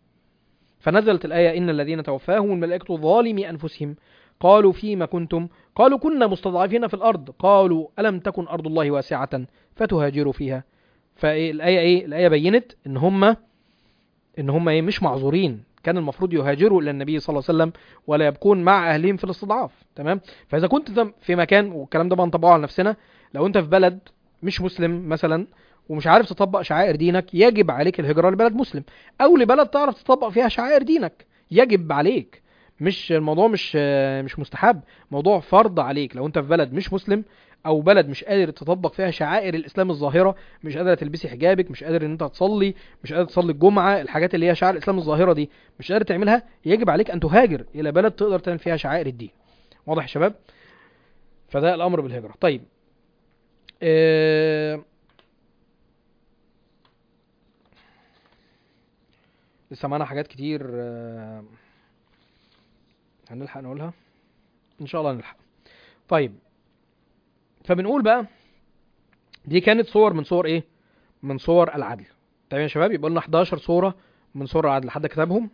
فنزلت الايه ان الذين توفاهم الملائكه ظالمي انفسهم قالوا فيما كنتم قالوا كنا مستضعفين في الارض قالوا الم تكن ارض الله واسعه فتهاجروا فيها فالايه ايه الايه بينت ان هم ان هم ايه مش معذورين كان المفروض يهاجروا الى النبي صلى الله عليه وسلم ولا يبقون مع اهلهم في الاستضعاف تمام فاذا كنت انت في مكان والكلام ده بقى نطبقه على نفسنا لو انت في بلد مش مسلم مثلا ومش عارف تطبق شعائر دينك يجب عليك الهجره لبلد مسلم او لبلد تعرف تطبق فيها شعائر دينك يجب عليك مش الموضوع مش مش مستحب موضوع فرض عليك لو انت في بلد مش مسلم او بلد مش قادر تطبق فيها شعائر الاسلام الظاهره مش قادره تلبسي حجابك مش قادر ان انت تصلي مش قادر تصلي الجمعه الحاجات اللي هي شعائر الاسلام الظاهره دي مش قادر تعملها يجب عليك ان تهاجر الى بلد تقدر تعمل فيها شعائر الدين واضح يا شباب فده الامر بالهجره طيب آه، لسه معانا حاجات كتير آه، هنلحق نقولها ان شاء الله نلحق طيب فبنقول بقى دي كانت صور من صور ايه من صور العدل تمام يا شباب يبقى لنا 11 صوره من صور العدل حد كتبهم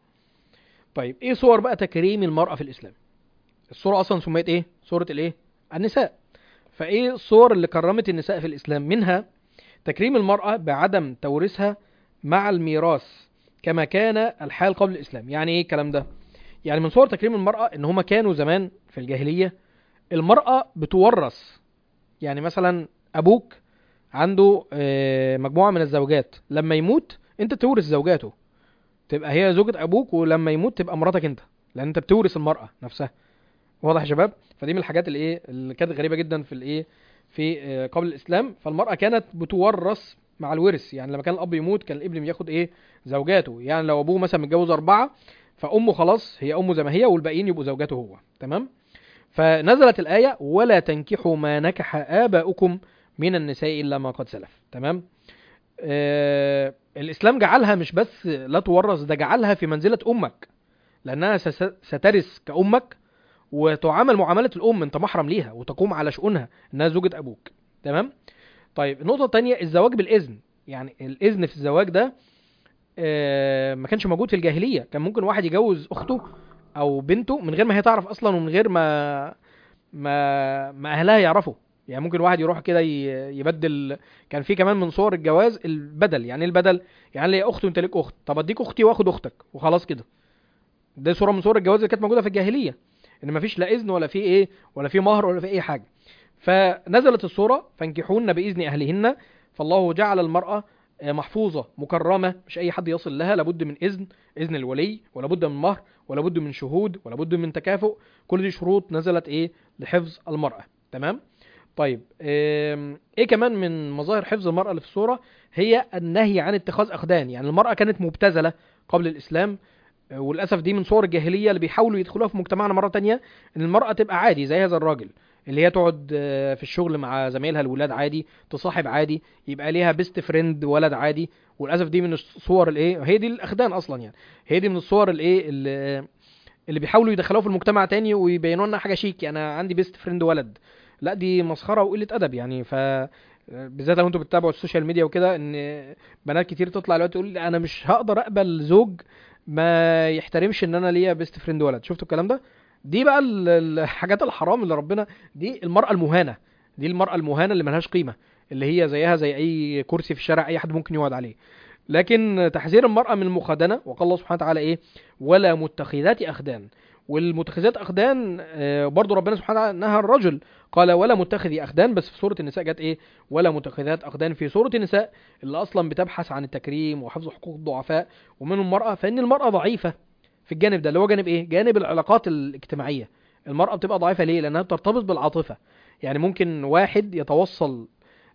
طيب ايه صور بقى تكريم المرأة في الاسلام الصورة اصلا سميت ايه صورة الايه النساء فايه الصور اللي كرمت النساء في الاسلام منها تكريم المرأة بعدم توريثها مع الميراث كما كان الحال قبل الاسلام يعني ايه الكلام ده يعني من صور تكريم المرأة ان هما كانوا زمان في الجاهلية المرأة بتورث يعني مثلا ابوك عنده آه، مجموعة من الزوجات لما يموت انت تورث زوجاته تبقى هي زوجة ابوك ولما يموت تبقى مراتك انت لان انت بتورث المرأة نفسها واضح يا شباب فدي من الحاجات اللي ايه اللي كانت غريبة جدا في الايه في آه، قبل الاسلام فالمرأة كانت بتورث مع الورث يعني لما كان الاب يموت كان الابن بياخد ايه زوجاته يعني لو ابوه مثلا متجوز اربعة فامه خلاص هي امه زي ما هي والباقيين يبقوا زوجاته هو تمام فنزلت الآية ولا تنكحوا ما نكح آباؤكم من النساء إلا ما قد سلف تمام آه الإسلام جعلها مش بس لا تورث ده جعلها في منزلة أمك لأنها ستس- سترث كأمك وتعامل معاملة الأم أنت محرم ليها وتقوم على شؤونها إنها زوجة أبوك تمام طيب النقطة التانية الزواج بالإذن يعني الإذن في الزواج ده آه، ما كانش موجود في الجاهلية كان ممكن واحد يجوز أخته أو بنته من غير ما هي تعرف أصلا ومن غير ما ما ما أهلها يعرفوا يعني ممكن واحد يروح كده ي- يبدل كان في كمان من صور الجواز البدل يعني ايه البدل يعني لي اخت وانت ليك اخت طب اديك اختي واخد اختك وخلاص كده ده صوره من صور الجواز اللي كانت موجوده في الجاهليه ان مفيش لا اذن ولا في ايه ولا في مهر ولا في اي حاجه فنزلت الصوره فانكحوهن باذن اهلهن فالله جعل المراه آه، محفوظه مكرمه مش اي حد يصل لها لابد من اذن اذن الولي ولا بد من مهر ولا بد من شهود ولا بد من تكافؤ كل دي شروط نزلت ايه لحفظ المراه تمام طيب آم، ايه كمان من مظاهر حفظ المرأة اللي في الصورة هي النهي عن اتخاذ اخدان يعني المرأة كانت مبتذلة قبل الاسلام آه، وللاسف دي من صور الجاهلية اللي بيحاولوا يدخلوها في مجتمعنا مرة تانية ان المرأة تبقى عادي زي هذا الراجل اللي هي تقعد آه، في الشغل مع زمايلها الولاد عادي تصاحب عادي يبقى ليها بيست فريند ولد عادي وللاسف دي من الصور الايه هي دي الاخدان اصلا يعني هي دي من الصور الايه اللي اللي بيحاولوا يدخلوها في المجتمع تاني ويبينوا لنا حاجه شيك يعني انا عندي بيست فريند ولد لا دي مسخره وقله ادب يعني ف بالذات لو انتوا بتتابعوا السوشيال ميديا وكده ان بنات كتير تطلع دلوقتي تقول انا مش هقدر اقبل زوج ما يحترمش ان انا ليا بيست فريند ولد شفتوا الكلام ده دي بقى ال- الحاجات الحرام اللي ربنا دي المرأة المهانة دي المرأة المهانة اللي ملهاش قيمة اللي هي زيها زي اي كرسي في الشارع اي حد ممكن يقعد عليه لكن تحذير المرأة من المخادنة وقال الله سبحانه وتعالى ايه ولا متخذات اخدان والمتخذات اخدان آه، برضو ربنا سبحانه وتعالى نهى الرجل قال ولا متخذي اخدان بس في سوره النساء جت ايه ولا متخذات اخدان في سوره النساء اللي اصلا بتبحث عن التكريم وحفظ حقوق الضعفاء ومنهم المراه فان المراه ضعيفه في الجانب ده اللي هو جانب ايه جانب العلاقات الاجتماعيه المراه بتبقى ضعيفه ليه لانها بترتبط بالعاطفه يعني ممكن واحد يتوصل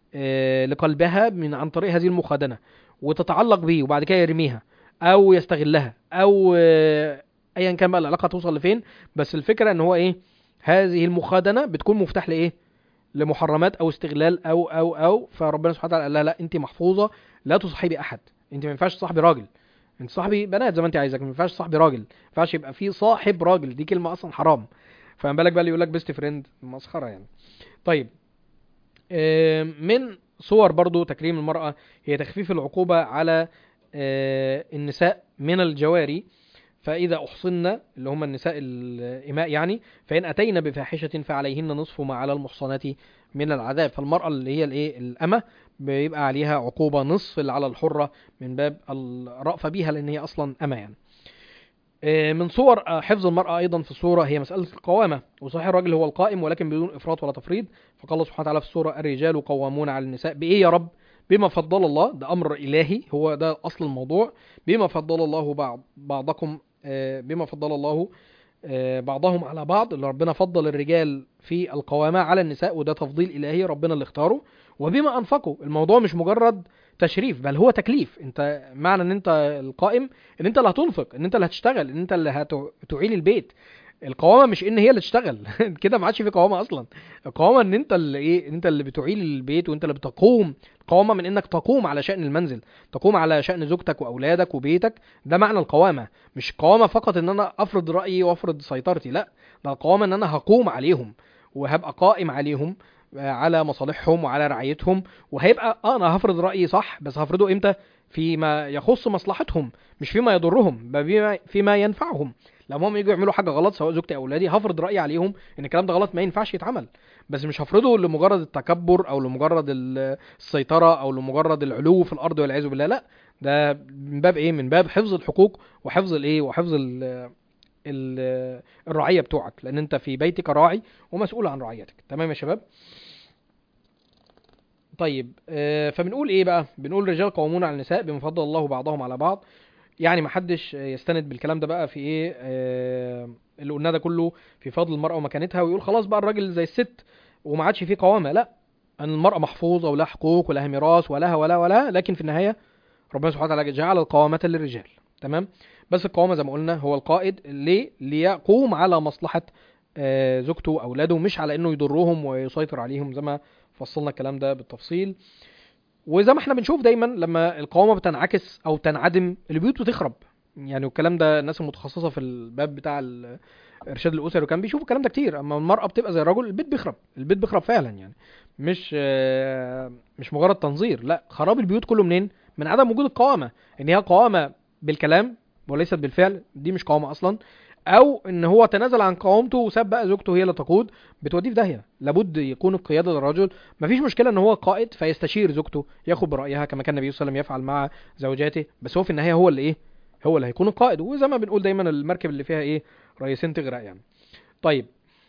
آه، لقلبها من عن طريق هذه المخادنه وتتعلق بيه وبعد كده يرميها او يستغلها او آه، ايا كان بقى العلاقه توصل لفين بس الفكره ان هو ايه هذه المخادنه بتكون مفتاح لايه لمحرمات او استغلال او او او فربنا سبحانه وتعالى قال لها لا انت محفوظه لا تصاحبي احد انت ما ينفعش تصاحبي راجل انت صاحبي بنات زي ما انت عايزك ما ينفعش تصاحبي راجل ما ينفعش يبقى في صاحب راجل دي كلمه اصلا حرام فما بالك بقى اللي يقول لك بيست فريند مسخره يعني طيب آم، من صور برضو تكريم المرأة هي تخفيف العقوبة على آه، النساء من الجواري فإذا أحصن اللي هم النساء الإماء يعني فإن أتينا بفاحشة فعليهن نصف ما على المحصنات من العذاب فالمرأة اللي هي الإيه الأمة بيبقى عليها عقوبة نصف اللي على الحرة من باب الرأفة بيها لأن هي أصلا أمة يعني آه، من صور آه، حفظ المرأة أيضا في الصورة هي مسألة القوامة وصحيح الراجل هو القائم ولكن بدون إفراط ولا تفريط فقال الله سبحانه وتعالى في الصورة الرجال قوامون على النساء بإيه يا رب بما فضل الله ده أمر إلهي هو ده أصل الموضوع بما فضل الله بعض بعضكم آه، بما فضل الله آه، بعضهم على بعض اللي ربنا فضل الرجال في القوامة على النساء وده تفضيل إلهي ربنا اللي اختاره وبما أنفقوا الموضوع مش مجرد تشريف بل هو تكليف انت معنى ان انت القائم ان انت اللي هتنفق ان انت اللي هتشتغل ان انت اللي هتعيل البيت القوامه مش ان هي اللي تشتغل كده ما عادش في قوامه اصلا القوامه ان انت اللي ايه انت اللي بتعيل البيت وانت اللي بتقوم القوامه من انك تقوم على شان المنزل تقوم على شان زوجتك واولادك وبيتك ده معنى القوامه مش قوامه فقط ان انا افرض رايي وافرض سيطرتي لا ده القوامه ان انا هقوم عليهم وهبقى قائم عليهم آه، على مصالحهم وعلى رعايتهم وهيبقى اه انا هفرض رايي صح بس هفرضه امتى فيما يخص مصلحتهم مش فيما يضرهم بل فيما- فيما ينفعهم لما هم يجوا يعملوا حاجه غلط سواء زوجتي او اولادي هفرض رايي عليهم ان الكلام ده غلط ما ينفعش يتعمل بس مش هفرضه لمجرد التكبر او لمجرد ال- السيطره او لمجرد العلو في الارض والعياذ بالله لا ده من باب ايه من باب حفظ الحقوق وحفظ الايه وحفظ ال ال الرعيه بتوعك لان انت في بيتك راعي ومسؤول عن رعيتك تمام يا شباب طيب آه، فبنقول ايه بقى بنقول رجال قوامون على النساء بما فضل الله بعضهم على بعض يعني ما حدش يستند بالكلام ده بقى في ايه آه، اللي قلناه ده كله في فضل المرأة ومكانتها ويقول خلاص بقى الراجل زي الست وما عادش فيه قوامة لا ان المرأة محفوظة ولها حقوق ولها ميراث ولها ولا ولا لكن في النهاية ربنا سبحانه وتعالى جعل القوامة للرجال تمام بس القوامة زي ما قلنا هو القائد ليه ليقوم على مصلحة آه، زوجته واولاده مش على انه يضرهم ويسيطر عليهم زي ما فصلنا الكلام ده بالتفصيل وزي ما احنا بنشوف دايما لما القوامه بتنعكس او تنعدم البيوت بتخرب يعني والكلام ده الناس المتخصصه في الباب بتاع ال- الارشاد الاسري وكان بيشوفوا الكلام ده كتير اما المراه بتبقى زي الرجل البيت بيخرب البيت بيخرب فعلا يعني مش آه، مش مجرد تنظير لا خراب البيوت كله منين من عدم وجود القوامه ان هي قوامه بالكلام وليست بالفعل دي مش قوامه اصلا او ان هو تنازل عن قوامته وساب بقى زوجته هي اللي تقود بتوديه في داهيه لابد يكون القياده للرجل مفيش مشكله ان هو قائد فيستشير زوجته ياخد برايها كما كان النبي صلى الله عليه وسلم يفعل مع زوجاته بس هو في النهايه هو اللي ايه هو اللي هيكون القائد وزي ما بنقول دايما المركب اللي فيها ايه رئيسين تغرق يعني طيب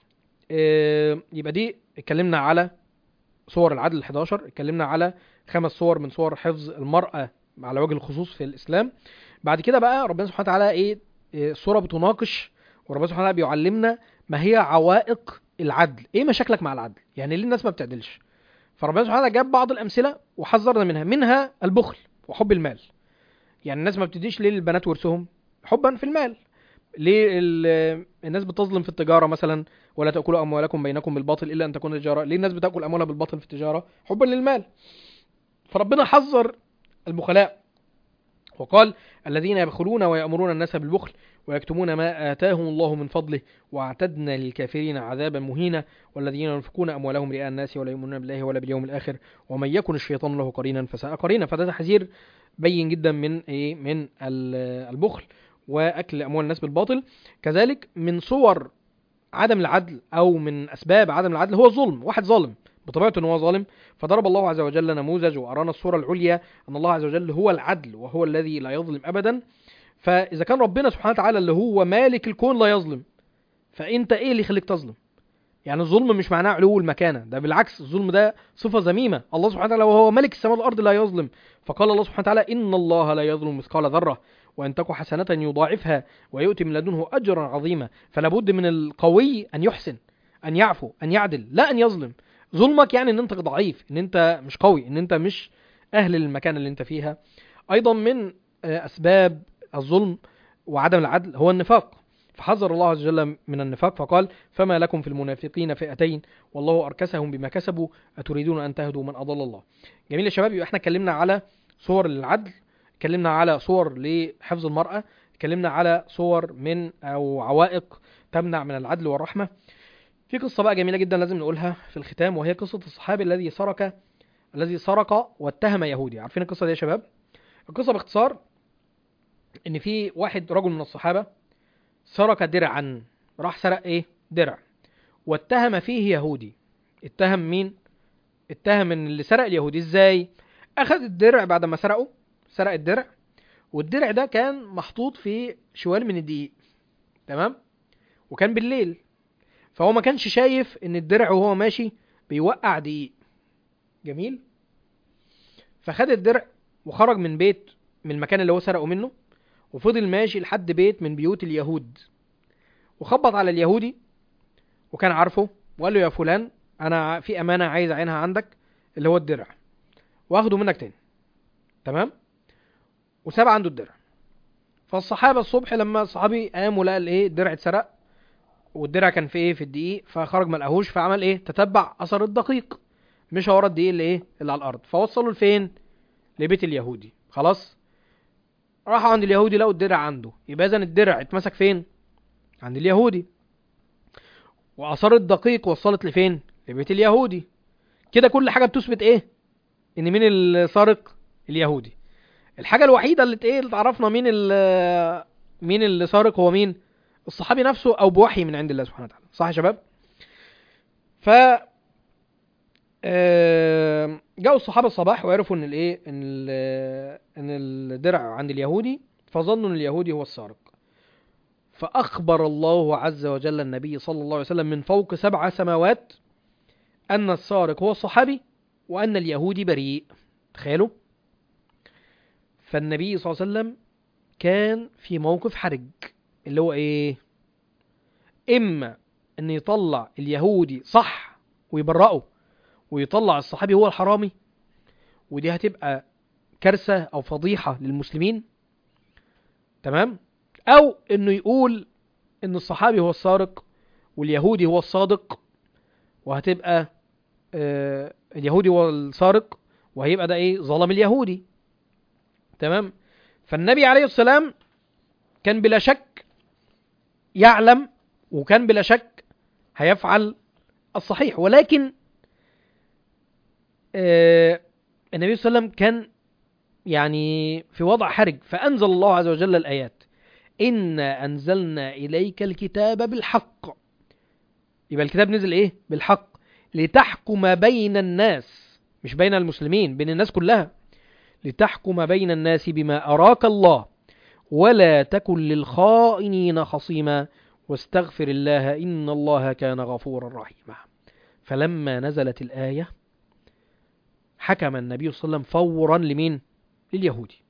إيه يبقى دي اتكلمنا على صور العدل ال 11 اتكلمنا على خمس صور من صور حفظ المرأة على وجه الخصوص في الإسلام بعد كده بقى ربنا سبحانه وتعالى ايه إيه، الصورة بتناقش وربنا سبحانه وتعالى بيعلمنا ما هي عوائق العدل ايه مشاكلك مع العدل يعني ليه الناس ما بتعدلش فربنا سبحانه وتعالى جاب بعض الامثله وحذرنا منها منها البخل وحب المال يعني الناس ما بتديش ليه للبنات ورثهم حبا في المال ليه ال- الناس بتظلم في التجاره مثلا ولا تاكلوا اموالكم بينكم بالباطل الا ان تكون تجاره ليه الناس بتاكل اموالها بالباطل في التجاره حبا للمال فربنا حذر البخلاء وقال الذين يبخلون ويأمرون الناس بالبخل ويكتمون ما آتاهم الله من فضله واعتدنا للكافرين عذابا مهينا والذين ينفقون أموالهم رئاء الناس ولا يؤمنون بالله ولا باليوم الآخر ومن يكن الشيطان له قرينا فساء قرينا فده تحذير بين جدا من ايه من ال- البخل واكل اموال الناس بالباطل كذلك من صور عدم العدل او من اسباب عدم العدل هو الظلم واحد ظالم بطبيعته ان هو ظالم فضرب الله عز وجل نموذج وارانا الصوره العليا ان الله عز وجل هو العدل وهو الذي لا يظلم ابدا فاذا كان ربنا سبحانه وتعالى اللي هو مالك الكون لا يظلم فانت ايه اللي يخليك تظلم يعني الظلم مش معناه علو المكانه ده بالعكس الظلم ده صفه ذميمه الله سبحانه وتعالى وهو ملك السماء والارض لا يظلم فقال الله سبحانه وتعالى ان الله لا يظلم مثقال ذره وان تك حسنه يضاعفها ويؤتي من لدنه اجرا عظيما فلا بد من القوي ان يحسن ان يعفو ان يعدل لا ان يظلم ظلمك يعني ان انت ضعيف ان انت مش قوي ان انت مش اهل المكان اللي انت فيها ايضا من آه، اسباب الظلم وعدم العدل هو النفاق فحذر الله عز وجل من النفاق فقال فما لكم في المنافقين فئتين والله اركسهم بما كسبوا اتريدون ان تهدوا من اضل الله جميل يا شباب يبقى احنا اتكلمنا على صور للعدل اتكلمنا على صور لحفظ المرأة اتكلمنا على صور من او عوائق تمنع من العدل والرحمة في قصة بقى جميلة جدا لازم نقولها في الختام وهي قصة الصحابي الذي سرق الذي سرق واتهم يهودي عارفين القصة دي يا شباب القصة باختصار ان في واحد رجل من الصحابة سرق درعا راح سرق ايه درع واتهم فيه يهودي اتهم مين اتهم ان اللي سرق اليهودي ازاي اخذ الدرع بعد ما سرقه سرق الدرع والدرع ده كان محطوط في شوال من الدقيق تمام وكان بالليل فهو ما كانش شايف ان الدرع وهو ماشي بيوقع دقيق جميل فخد الدرع وخرج من بيت من المكان اللي هو سرقه منه وفضل ماشي لحد بيت من بيوت اليهود وخبط على اليهودي وكان عارفه وقال له يا فلان انا في امانه عايز اعينها عندك اللي هو الدرع واخده منك تاني تمام وساب عنده الدرع فالصحابه الصبح لما الصحابي قام ولقى الايه الدرع اتسرق والدرع كان في ايه في الدقيق فخرج ما لقاهوش فعمل ايه تتبع اثر الدقيق مش ورا الدقيق اللي ايه اللي على الارض فوصلوا لفين لبيت اليهودي خلاص راحوا عند اليهودي لقوا الدرع عنده يبقى اذا الدرع اتمسك فين عند اليهودي واثار الدقيق وصلت لفين لبيت اليهودي كده كل حاجه بتثبت ايه ان مين السارق اليهودي الحاجه الوحيده اللي ايه اللي تعرفنا مين ال- مين اللي سارق هو مين الصحابي نفسه او بوحي من عند الله سبحانه وتعالى صح يا شباب ف آه، جاءوا الصحابه الصباح وعرفوا ان الايه ان ال- ان الدرع عند اليهودي فظنوا ان اليهودي هو السارق فاخبر الله عز وجل النبي صلى الله عليه وسلم من فوق سبع سماوات ان السارق هو الصحابي وان اليهودي بريء تخيلوا فالنبي صلى الله عليه وسلم كان في موقف حرج اللي هو ايه اما ان يطلع اليهودي صح ويبرئه ويطلع الصحابي هو الحرامي ودي هتبقى كارثة او فضيحة للمسلمين تمام او انه يقول ان الصحابي هو السارق واليهودي هو الصادق وهتبقى آه اليهودي هو السارق وهيبقى ده ايه ظلم اليهودي تمام فالنبي عليه السلام كان بلا شك يعلم وكان بلا شك هيفعل الصحيح ولكن آه النبي صلى الله عليه وسلم كان يعني في وضع حرج فأنزل الله عز وجل الآيات إنا أنزلنا إليك الكتاب بالحق يبقى الكتاب نزل إيه بالحق لتحكم بين الناس مش بين المسلمين بين الناس كلها لتحكم بين الناس بما أراك الله ولا تكن للخائنين خصيما واستغفر الله إن الله كان غفورا رحيما فلما نزلت الآية حكم النبي صلى الله عليه وسلم فورا لمين لليهودي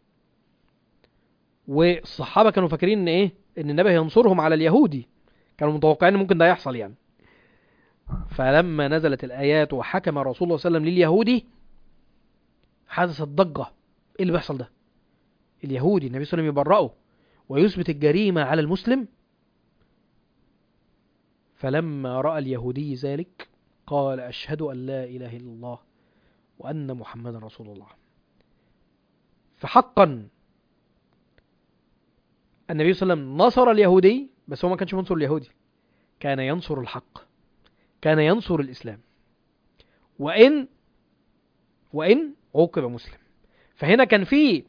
والصحابة كانوا فاكرين ان ايه ان النبي هينصرهم على اليهودي كانوا متوقعين ان ممكن ده يحصل يعني فلما نزلت الآيات وحكم رسول الله صلى الله عليه وسلم لليهودي حدثت ضجة ايه اللي بيحصل ده اليهودي النبي صلى الله عليه وسلم يبرئه ويثبت الجريمة على المسلم فلما رأى اليهودي ذلك قال أشهد أن لا إله إلا الله وأن محمدا رسول الله فحقا النبي صلى الله عليه وسلم نصر اليهودي بس هو ما كانش منصر اليهودي كان ينصر الحق كان ينصر الإسلام وإن وإن عوقب مسلم فهنا كان في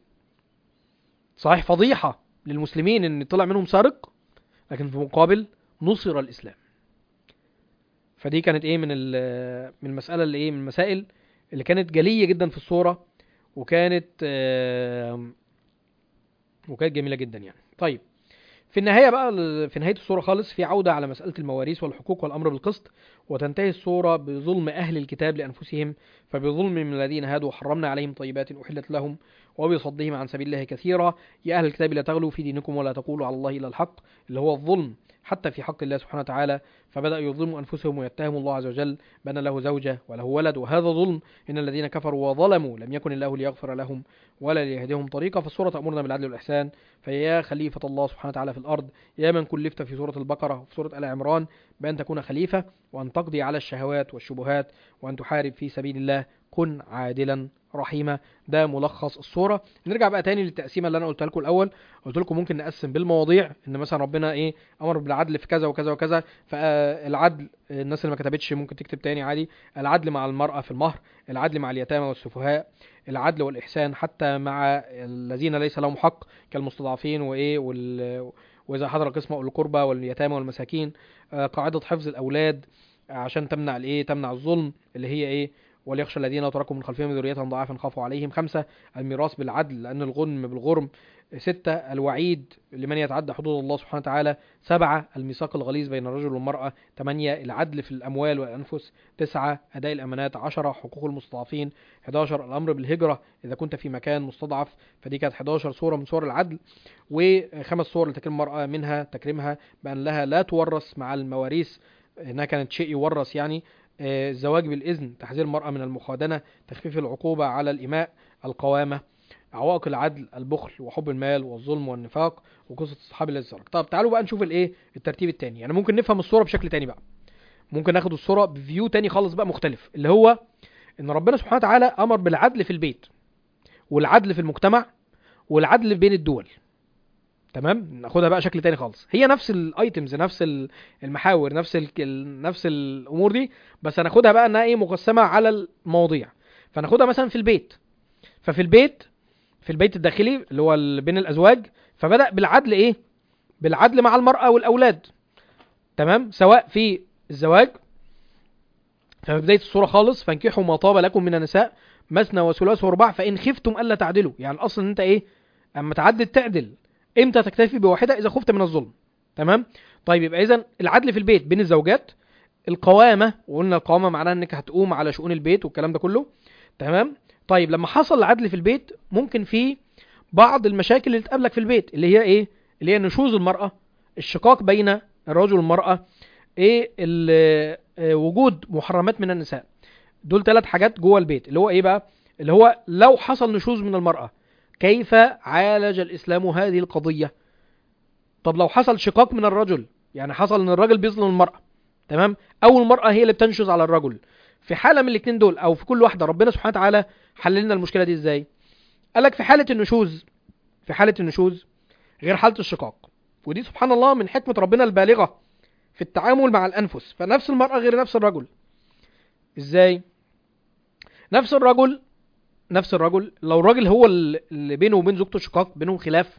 صحيح فضيحة للمسلمين ان طلع منهم سارق لكن في مقابل نصر الإسلام فدي كانت ايه من ال- من المسألة اللي ايه من المسائل اللي كانت جلية جدا في الصورة وكانت آم، وكانت جميلة جدا يعني طيب في النهاية بقى في نهاية الصورة خالص في عودة على مسألة المواريث والحقوق والأمر بالقسط وتنتهي الصورة بظلم أهل الكتاب لأنفسهم فبظلم من الذين هادوا حرمنا عليهم طيبات أحلت لهم وبصدهم عن سبيل الله كثيرا يا أهل الكتاب لا تغلوا في دينكم ولا تقولوا على الله إلا الحق اللي هو الظلم حتى في حق الله سبحانه وتعالى فبدأوا يظلموا أنفسهم ويتهموا الله عز وجل بأن له زوجة وله ولد وهذا ظلم إن الذين كفروا وظلموا لم يكن الله ليغفر لهم ولا ليهديهم طريقا فالسورة تأمرنا بالعدل والإحسان فيا خليفة الله سبحانه وتعالى في الأرض يا من كلفت في سورة البقرة وفي سورة آل عمران بأن تكون خليفة وأن تقضي على الشهوات والشبهات وأن تحارب في سبيل الله كن عادلا رحيما ده ملخص الصورة نرجع بقى تاني للتقسيمة اللي أنا قلتها لكم الأول قلت لكم ممكن نقسم بالمواضيع إن مثلا ربنا إيه أمر بالعدل في كذا وكذا وكذا فالعدل الناس اللي ما كتبتش ممكن تكتب تاني عادي العدل مع المرأة في المهر العدل مع اليتامى والسفهاء العدل والإحسان حتى مع الذين ليس لهم حق كالمستضعفين وإيه وال وإذا حضر قسم أولي القربى واليتامى والمساكين آه، قاعدة حفظ الأولاد عشان تمنع الإيه تمنع الظلم اللي هي إيه وليخشى الذين لو تركوا من خلفهم ذرية ضعافا خافوا عليهم خمسة الميراث بالعدل لأن الغنم بالغرم ستة الوعيد لمن يتعدى حدود الله سبحانه وتعالى سبعة الميثاق الغليظ بين الرجل والمرأة ثمانية العدل في الأموال والأنفس تسعة أداء الأمانات عشرة حقوق المستضعفين 11 الأمر بالهجرة إذا كنت في مكان مستضعف فدي كانت 11 صورة من صور العدل وخمس صور لتكريم المرأة منها تكريمها بأن لها لا تورث مع المواريث إنها كانت شيء يورث يعني آه، الزواج بالإذن تحذير المرأة من المخادنة تخفيف العقوبة على الإماء القوامة عوائق العدل البخل وحب المال والظلم والنفاق وقصه الصحابي الذي سرق طب تعالوا بقى نشوف الايه الترتيب التاني يعني ممكن نفهم الصوره بشكل تاني بقى ممكن ناخد الصوره بفيو تاني خالص بقى مختلف اللي هو ان ربنا سبحانه وتعالى امر بالعدل في البيت والعدل في المجتمع والعدل بين الدول تمام ناخدها بقى شكل تاني خالص هي نفس الايتمز نفس ال- المحاور نفس ال... ال- نفس الامور دي بس هناخدها بقى انها ايه مقسمه على المواضيع فناخدها مثلا في البيت ففي البيت في البيت الداخلي اللي هو ال- بين الازواج فبدا بالعدل ايه بالعدل مع المراه والاولاد تمام سواء في الزواج ففي بدايه الصوره خالص فانكحوا ما طاب لكم من النساء مثنى وثلاث ورباع فان خفتم الا تعدلوا يعني الاصل ان انت ايه اما تعدل تعدل امتى تكتفي بواحده اذا خفت من الظلم تمام طيب يبقى اذا العدل في البيت بين الزوجات القوامه وقلنا القوامه معناها انك هتقوم على شؤون البيت والكلام ده كله تمام طيب لما حصل العدل في البيت ممكن في بعض المشاكل اللي تقابلك في البيت اللي هي ايه اللي هي نشوز المراه الشقاق بين الرجل والمراه ايه ال- آه، وجود محرمات من النساء دول ثلاث حاجات جوه البيت اللي هو ايه بقى اللي هو لو حصل نشوز من المراه كيف عالج الاسلام هذه القضيه طب لو حصل شقاق من الرجل يعني حصل ان الراجل بيظلم المراه تمام او المراه هي اللي بتنشز على الرجل في حاله من الاثنين دول او في كل واحده ربنا سبحانه وتعالى حل لنا المشكله دي ازاي قال لك في حاله النشوز في حاله النشوز غير حاله الشقاق ودي سبحان الله من حكمه ربنا البالغه في التعامل مع الانفس فنفس المراه غير نفس الرجل ازاي نفس الرجل نفس الرجل لو الراجل هو اللي بينه وبين زوجته شقاق بينهم خلاف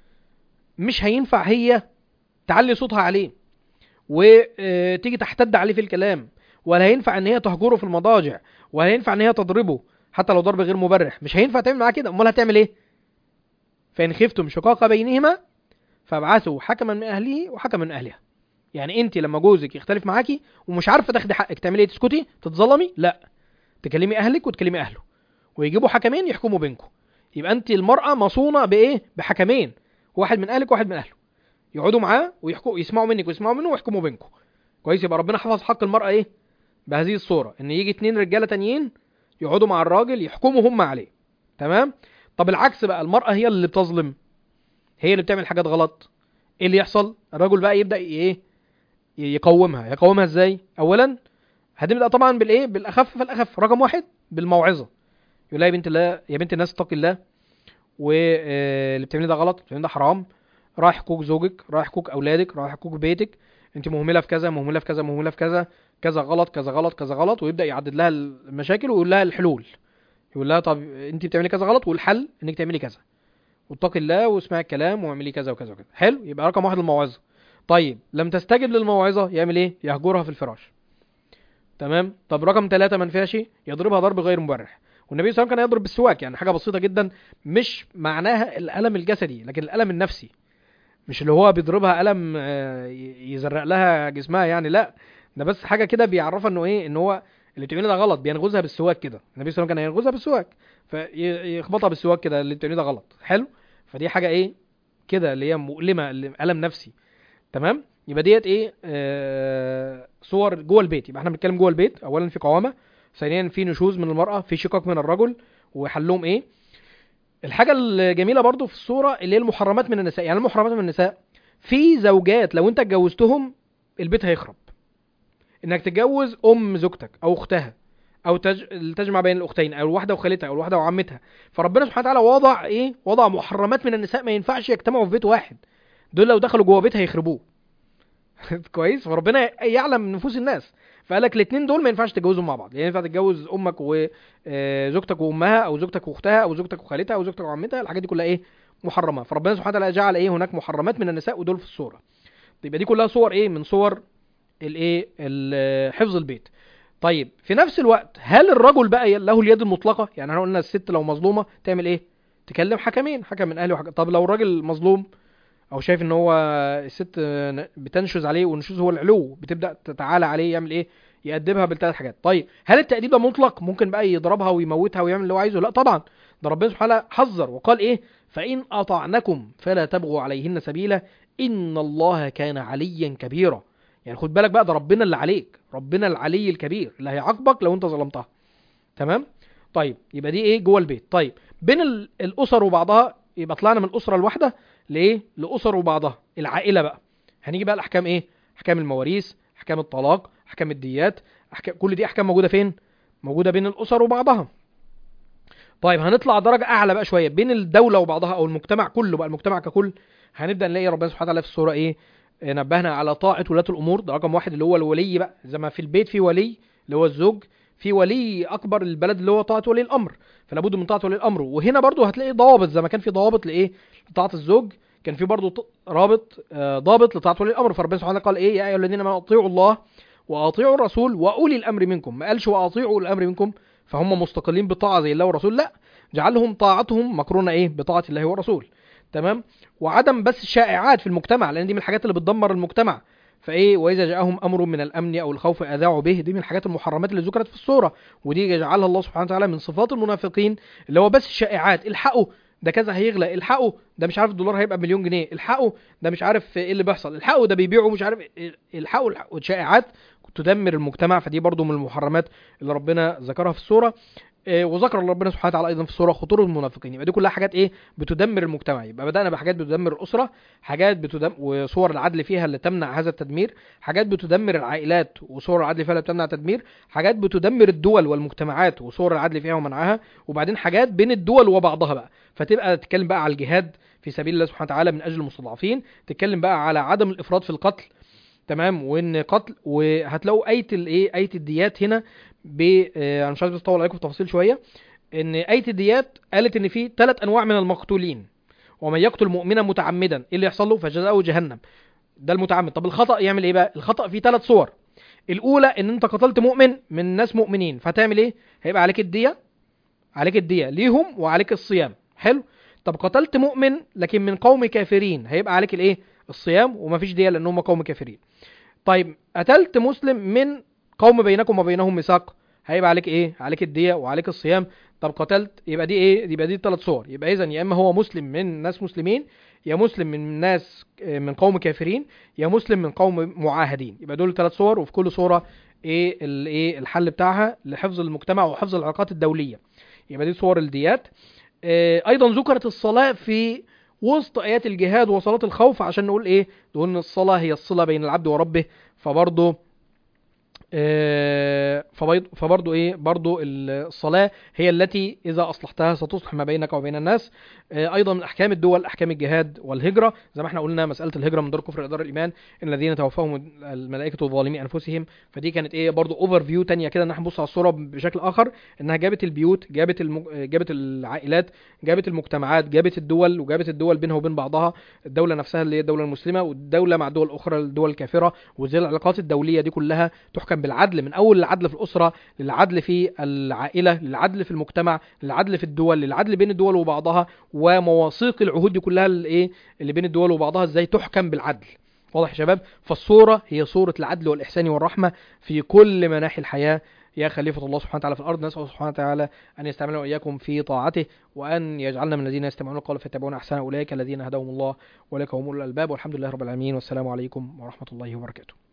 مش هينفع هي تعلي صوتها عليه وتيجي تحتد عليه في الكلام ولا هينفع ان هي تهجره في المضاجع ولا هينفع ان هي تضربه حتى لو ضرب غير مبرح مش هينفع تعمل معاه كده امال هتعمل ايه فان خفتم شقاق بينهما فابعثوا حكما من اهله وحكما من اهلها يعني انت لما جوزك يختلف معاكي ومش عارفه تاخدي حقك تعملي ايه تسكتي تتظلمي لا تكلمي اهلك وتكلمي اهله ويجيبوا حكمين يحكموا بينكم يبقى انت المراه مصونه بايه بحكمين واحد من اهلك وواحد من اهله يقعدوا معاه ويحكوا يسمعوا منك ويسمعوا منه ويحكموا بينكم كويس يبقى ربنا حفظ حق المراه ايه بهذه الصوره ان يجي اتنين رجاله تانيين يقعدوا مع الراجل يحكموا هم عليه تمام طب العكس بقى المراه هي اللي بتظلم هي اللي بتعمل حاجات غلط ايه اللي يحصل الراجل بقى يبدا ايه يقومها يقومها ازاي اولا هتبدا طبعا بالايه بالاخف فالاخف رقم واحد بالموعظه يقول لها يا بنت الله يا بنت الناس اتقي الله واللي بتعمليه ده غلط بتعمليه ده حرام رايح حقوق زوجك رايح حقوق اولادك رايح حقوق بيتك انت مهمله في كذا مهمله في كذا مهمله في كذا كذا غلط كذا غلط كذا غلط ويبدا يعدد لها المشاكل ويقول لها الحلول يقول لها طب انت بتعملي كذا غلط والحل انك تعملي كذا واتقي الله واسمعي الكلام واعملي كذا وكذا وكذا حلو يبقى رقم واحد الموعظه طيب لم تستجب للموعظه يعمل ايه يهجرها في الفراش تمام طب رقم ثلاثة ما نفعش يضربها ضرب غير مبرح والنبي صلى الله عليه وسلم كان يضرب بالسواك يعني حاجه بسيطه جدا مش معناها الالم الجسدي لكن الالم النفسي مش اللي هو بيضربها قلم آه، ي- يزرق لها جسمها يعني لا ده بس حاجه كده بيعرفها انه ايه ان هو اللي بتعمله ده غلط بينغزها بالسواك كده النبي صلى الله عليه وسلم كان ينغزها بالسواك فيخبطها بالسواك كده اللي بتعمله ده غلط حلو فدي حاجه ايه كده اللي هي مؤلمه اللي الم نفسي تمام يبقى ديت ايه آه صور جوه البيت يبقى احنا بنتكلم جوه البيت اولا في قوامه ثانيا في نشوز من المراه في شقاق من الرجل وحلهم ايه الحاجه الجميله برضو في الصوره اللي هي المحرمات من النساء يعني المحرمات من النساء في زوجات لو انت اتجوزتهم البيت هيخرب انك تتجوز ام زوجتك او اختها او تج... تجمع بين الاختين او الواحده وخالتها او الواحده وعمتها فربنا سبحانه وتعالى وضع ايه وضع محرمات من النساء ما ينفعش يجتمعوا في بيت واحد دول لو دخلوا جوه بيت هيخربوه كويس فربنا يعلم نفوس الناس فقال لك الاثنين دول ما ينفعش تتجوزهم مع بعض يعني ينفع تتجوز امك وزوجتك وامها او زوجتك واختها او زوجتك وخالتها او زوجتك وعمتها الحاجات دي كلها ايه محرمه فربنا سبحانه وتعالى جعل ايه هناك محرمات من النساء ودول في الصوره يبقى دي كلها صور ايه من صور الايه ال- حفظ البيت طيب في نفس الوقت هل الرجل بقى له اليد المطلقه يعني احنا قلنا الست لو مظلومه تعمل ايه تكلم حكمين حكم من اهله وحكم طب لو الراجل مظلوم او شايف ان هو الست بتنشز عليه والنشوز هو العلو بتبدا تتعالى عليه يعمل ايه يأدبها بالثلاث حاجات طيب هل التأديب ده مطلق ممكن بقى يضربها ويموتها ويعمل اللي هو عايزه لا طبعا ده ربنا سبحانه وتعالى حذر وقال ايه فإن أطعنكم فلا تبغوا عليهن سبيلا إن الله كان عليا كبيرا يعني خد بالك بقى ده ربنا اللي عليك ربنا العلي الكبير اللي هيعاقبك لو انت ظلمتها تمام طيب يبقى دي ايه جوه البيت طيب بين ال- الاسر وبعضها يبقى طلعنا من الاسره الواحده لايه لاسر وبعضها العائله بقى هنيجي بقى الاحكام ايه احكام المواريث احكام الطلاق احكام الديات احكام كل دي احكام موجوده فين موجوده بين الاسر وبعضها طيب هنطلع درجه اعلى بقى شويه بين الدوله وبعضها او المجتمع كله بقى المجتمع ككل هنبدا نلاقي ربنا سبحانه وتعالى في السوره ايه آه، نبهنا على طاعه ولاة الامور ده رقم واحد اللي هو الولي بقى زي ما في البيت في ولي اللي هو الزوج في ولي اكبر البلد اللي هو طاعه ولي الامر فلا بد من طاعه ولي الامر وهنا برضو هتلاقي ضوابط زي ما كان في ضوابط لايه لطاعه الزوج كان في برضو ط- رابط آه، ضابط لطاعه ولي الامر فربنا سبحانه وتعالى قال ايه يا ايها الذين امنوا اطيعوا الله واطيعوا الرسول واولي الامر منكم ما قالش واطيعوا اولي الامر منكم فهم مستقلين بالطاعه زي الله والرسول لا جعلهم طاعتهم مقرونه ايه بطاعه الله والرسول تمام وعدم بس الشائعات في المجتمع لان دي من الحاجات اللي بتدمر المجتمع فايه واذا جاءهم امر من الامن او الخوف اذاعوا به دي من الحاجات المحرمات اللي ذكرت في السوره ودي جعلها الله سبحانه وتعالى من صفات المنافقين اللي هو بس الشائعات الحقوا ده كذا هيغلى الحقوا ده مش عارف الدولار هيبقى مليون جنيه الحقوا ده مش عارف ايه اللي بيحصل الحقوا ده بيبيعوا مش عارف إيه. الحقوا الحقوا الشائعات تدمر المجتمع فدي برضو من المحرمات اللي ربنا ذكرها في السوره إيه، وذكر ربنا سبحانه وتعالى ايضا في السوره خطور المنافقين يبقى دي كلها حاجات ايه بتدمر المجتمع يبقى بدانا بحاجات بتدمر الاسره حاجات بتدمر وصور العدل فيها اللي تمنع هذا التدمير حاجات بتدمر العائلات وصور العدل فيها اللي بتمنع التدمير حاجات بتدمر الدول والمجتمعات وصور العدل فيها ومنعها وبعدين حاجات بين الدول وبعضها بقى فتبقى تتكلم بقى على الجهاد في سبيل الله سبحانه وتعالى من اجل المستضعفين تتكلم بقى على عدم الافراط في القتل تمام وان قتل وهتلاقوا ايه الايه ايه الديات هنا ب آه، انا مش عايز بس اطول عليكم في تفاصيل شويه ان ايه الديات قالت ان في ثلاث انواع من المقتولين ومن يقتل مؤمنا متعمدا ايه اللي يحصل له فجزاؤه جهنم ده المتعمد طب الخطا يعمل ايه بقى الخطا فيه ثلاث صور الاولى ان انت قتلت مؤمن من ناس مؤمنين فهتعمل ايه هيبقى عليك الديه عليك الديه ليهم وعليك الصيام حلو طب قتلت مؤمن لكن من قوم كافرين هيبقى عليك الايه الصيام ومفيش ديه لان هم قوم كافرين طيب قتلت مسلم من قوم بينكم وبينهم ميثاق هيبقى عليك ايه عليك الديه وعليك الصيام طب قتلت يبقى دي ايه يبقى دي ثلاث صور يبقى اذا يا اما هو مسلم من ناس مسلمين يا مسلم من ناس آه، من قوم كافرين يا مسلم من قوم معاهدين يبقى دول ثلاث صور وفي كل صوره ايه الايه الحل بتاعها لحفظ المجتمع وحفظ العلاقات الدوليه يبقى دي صور الديات آه، ايضا ذكرت الصلاه في وسط ايات الجهاد وصلاه الخوف عشان نقول ايه نقول ان الصلاه هي الصله بين العبد وربه فبرضه آه، فبيض- فبرضه ايه برضه الصلاه هي التي اذا اصلحتها ستصلح ما بينك وبين الناس آه، ايضا من احكام الدول احكام الجهاد والهجره زي ما احنا قلنا مساله الهجره من دار الكفر الى دار الايمان ان الذين توفاهم الملائكه ظالمي انفسهم فدي كانت ايه برضه اوفر فيو تانية كده ان احنا نبص على الصوره بشكل اخر انها جابت البيوت جابت المج... جابت العائلات جابت المجتمعات جابت الدول وجابت الدول بينها وبين بعضها الدوله نفسها اللي هي الدوله المسلمه والدوله مع الدول الاخرى الدول الكافره وزي العلاقات الدوليه دي كلها تحكم بالعدل من اول العدل في الاسره للعدل في العائله للعدل في المجتمع للعدل في الدول للعدل بين الدول وبعضها ومواثيق العهود دي كلها اللي ايه اللي بين الدول وبعضها ازاي تحكم بالعدل واضح يا شباب فالصوره هي صوره العدل والاحسان والرحمه في كل مناحي الحياه يا خليفة الله سبحانه وتعالى في الأرض نسأل الله سبحانه وتعالى أن يستعملنا وإياكم في طاعته وأن يجعلنا من الذين يستمعون القول فيتبعون أحسنه أولئك الذين هداهم الله أولئك هم أولو الألباب والحمد لله رب العالمين والسلام عليكم ورحمة الله وبركاته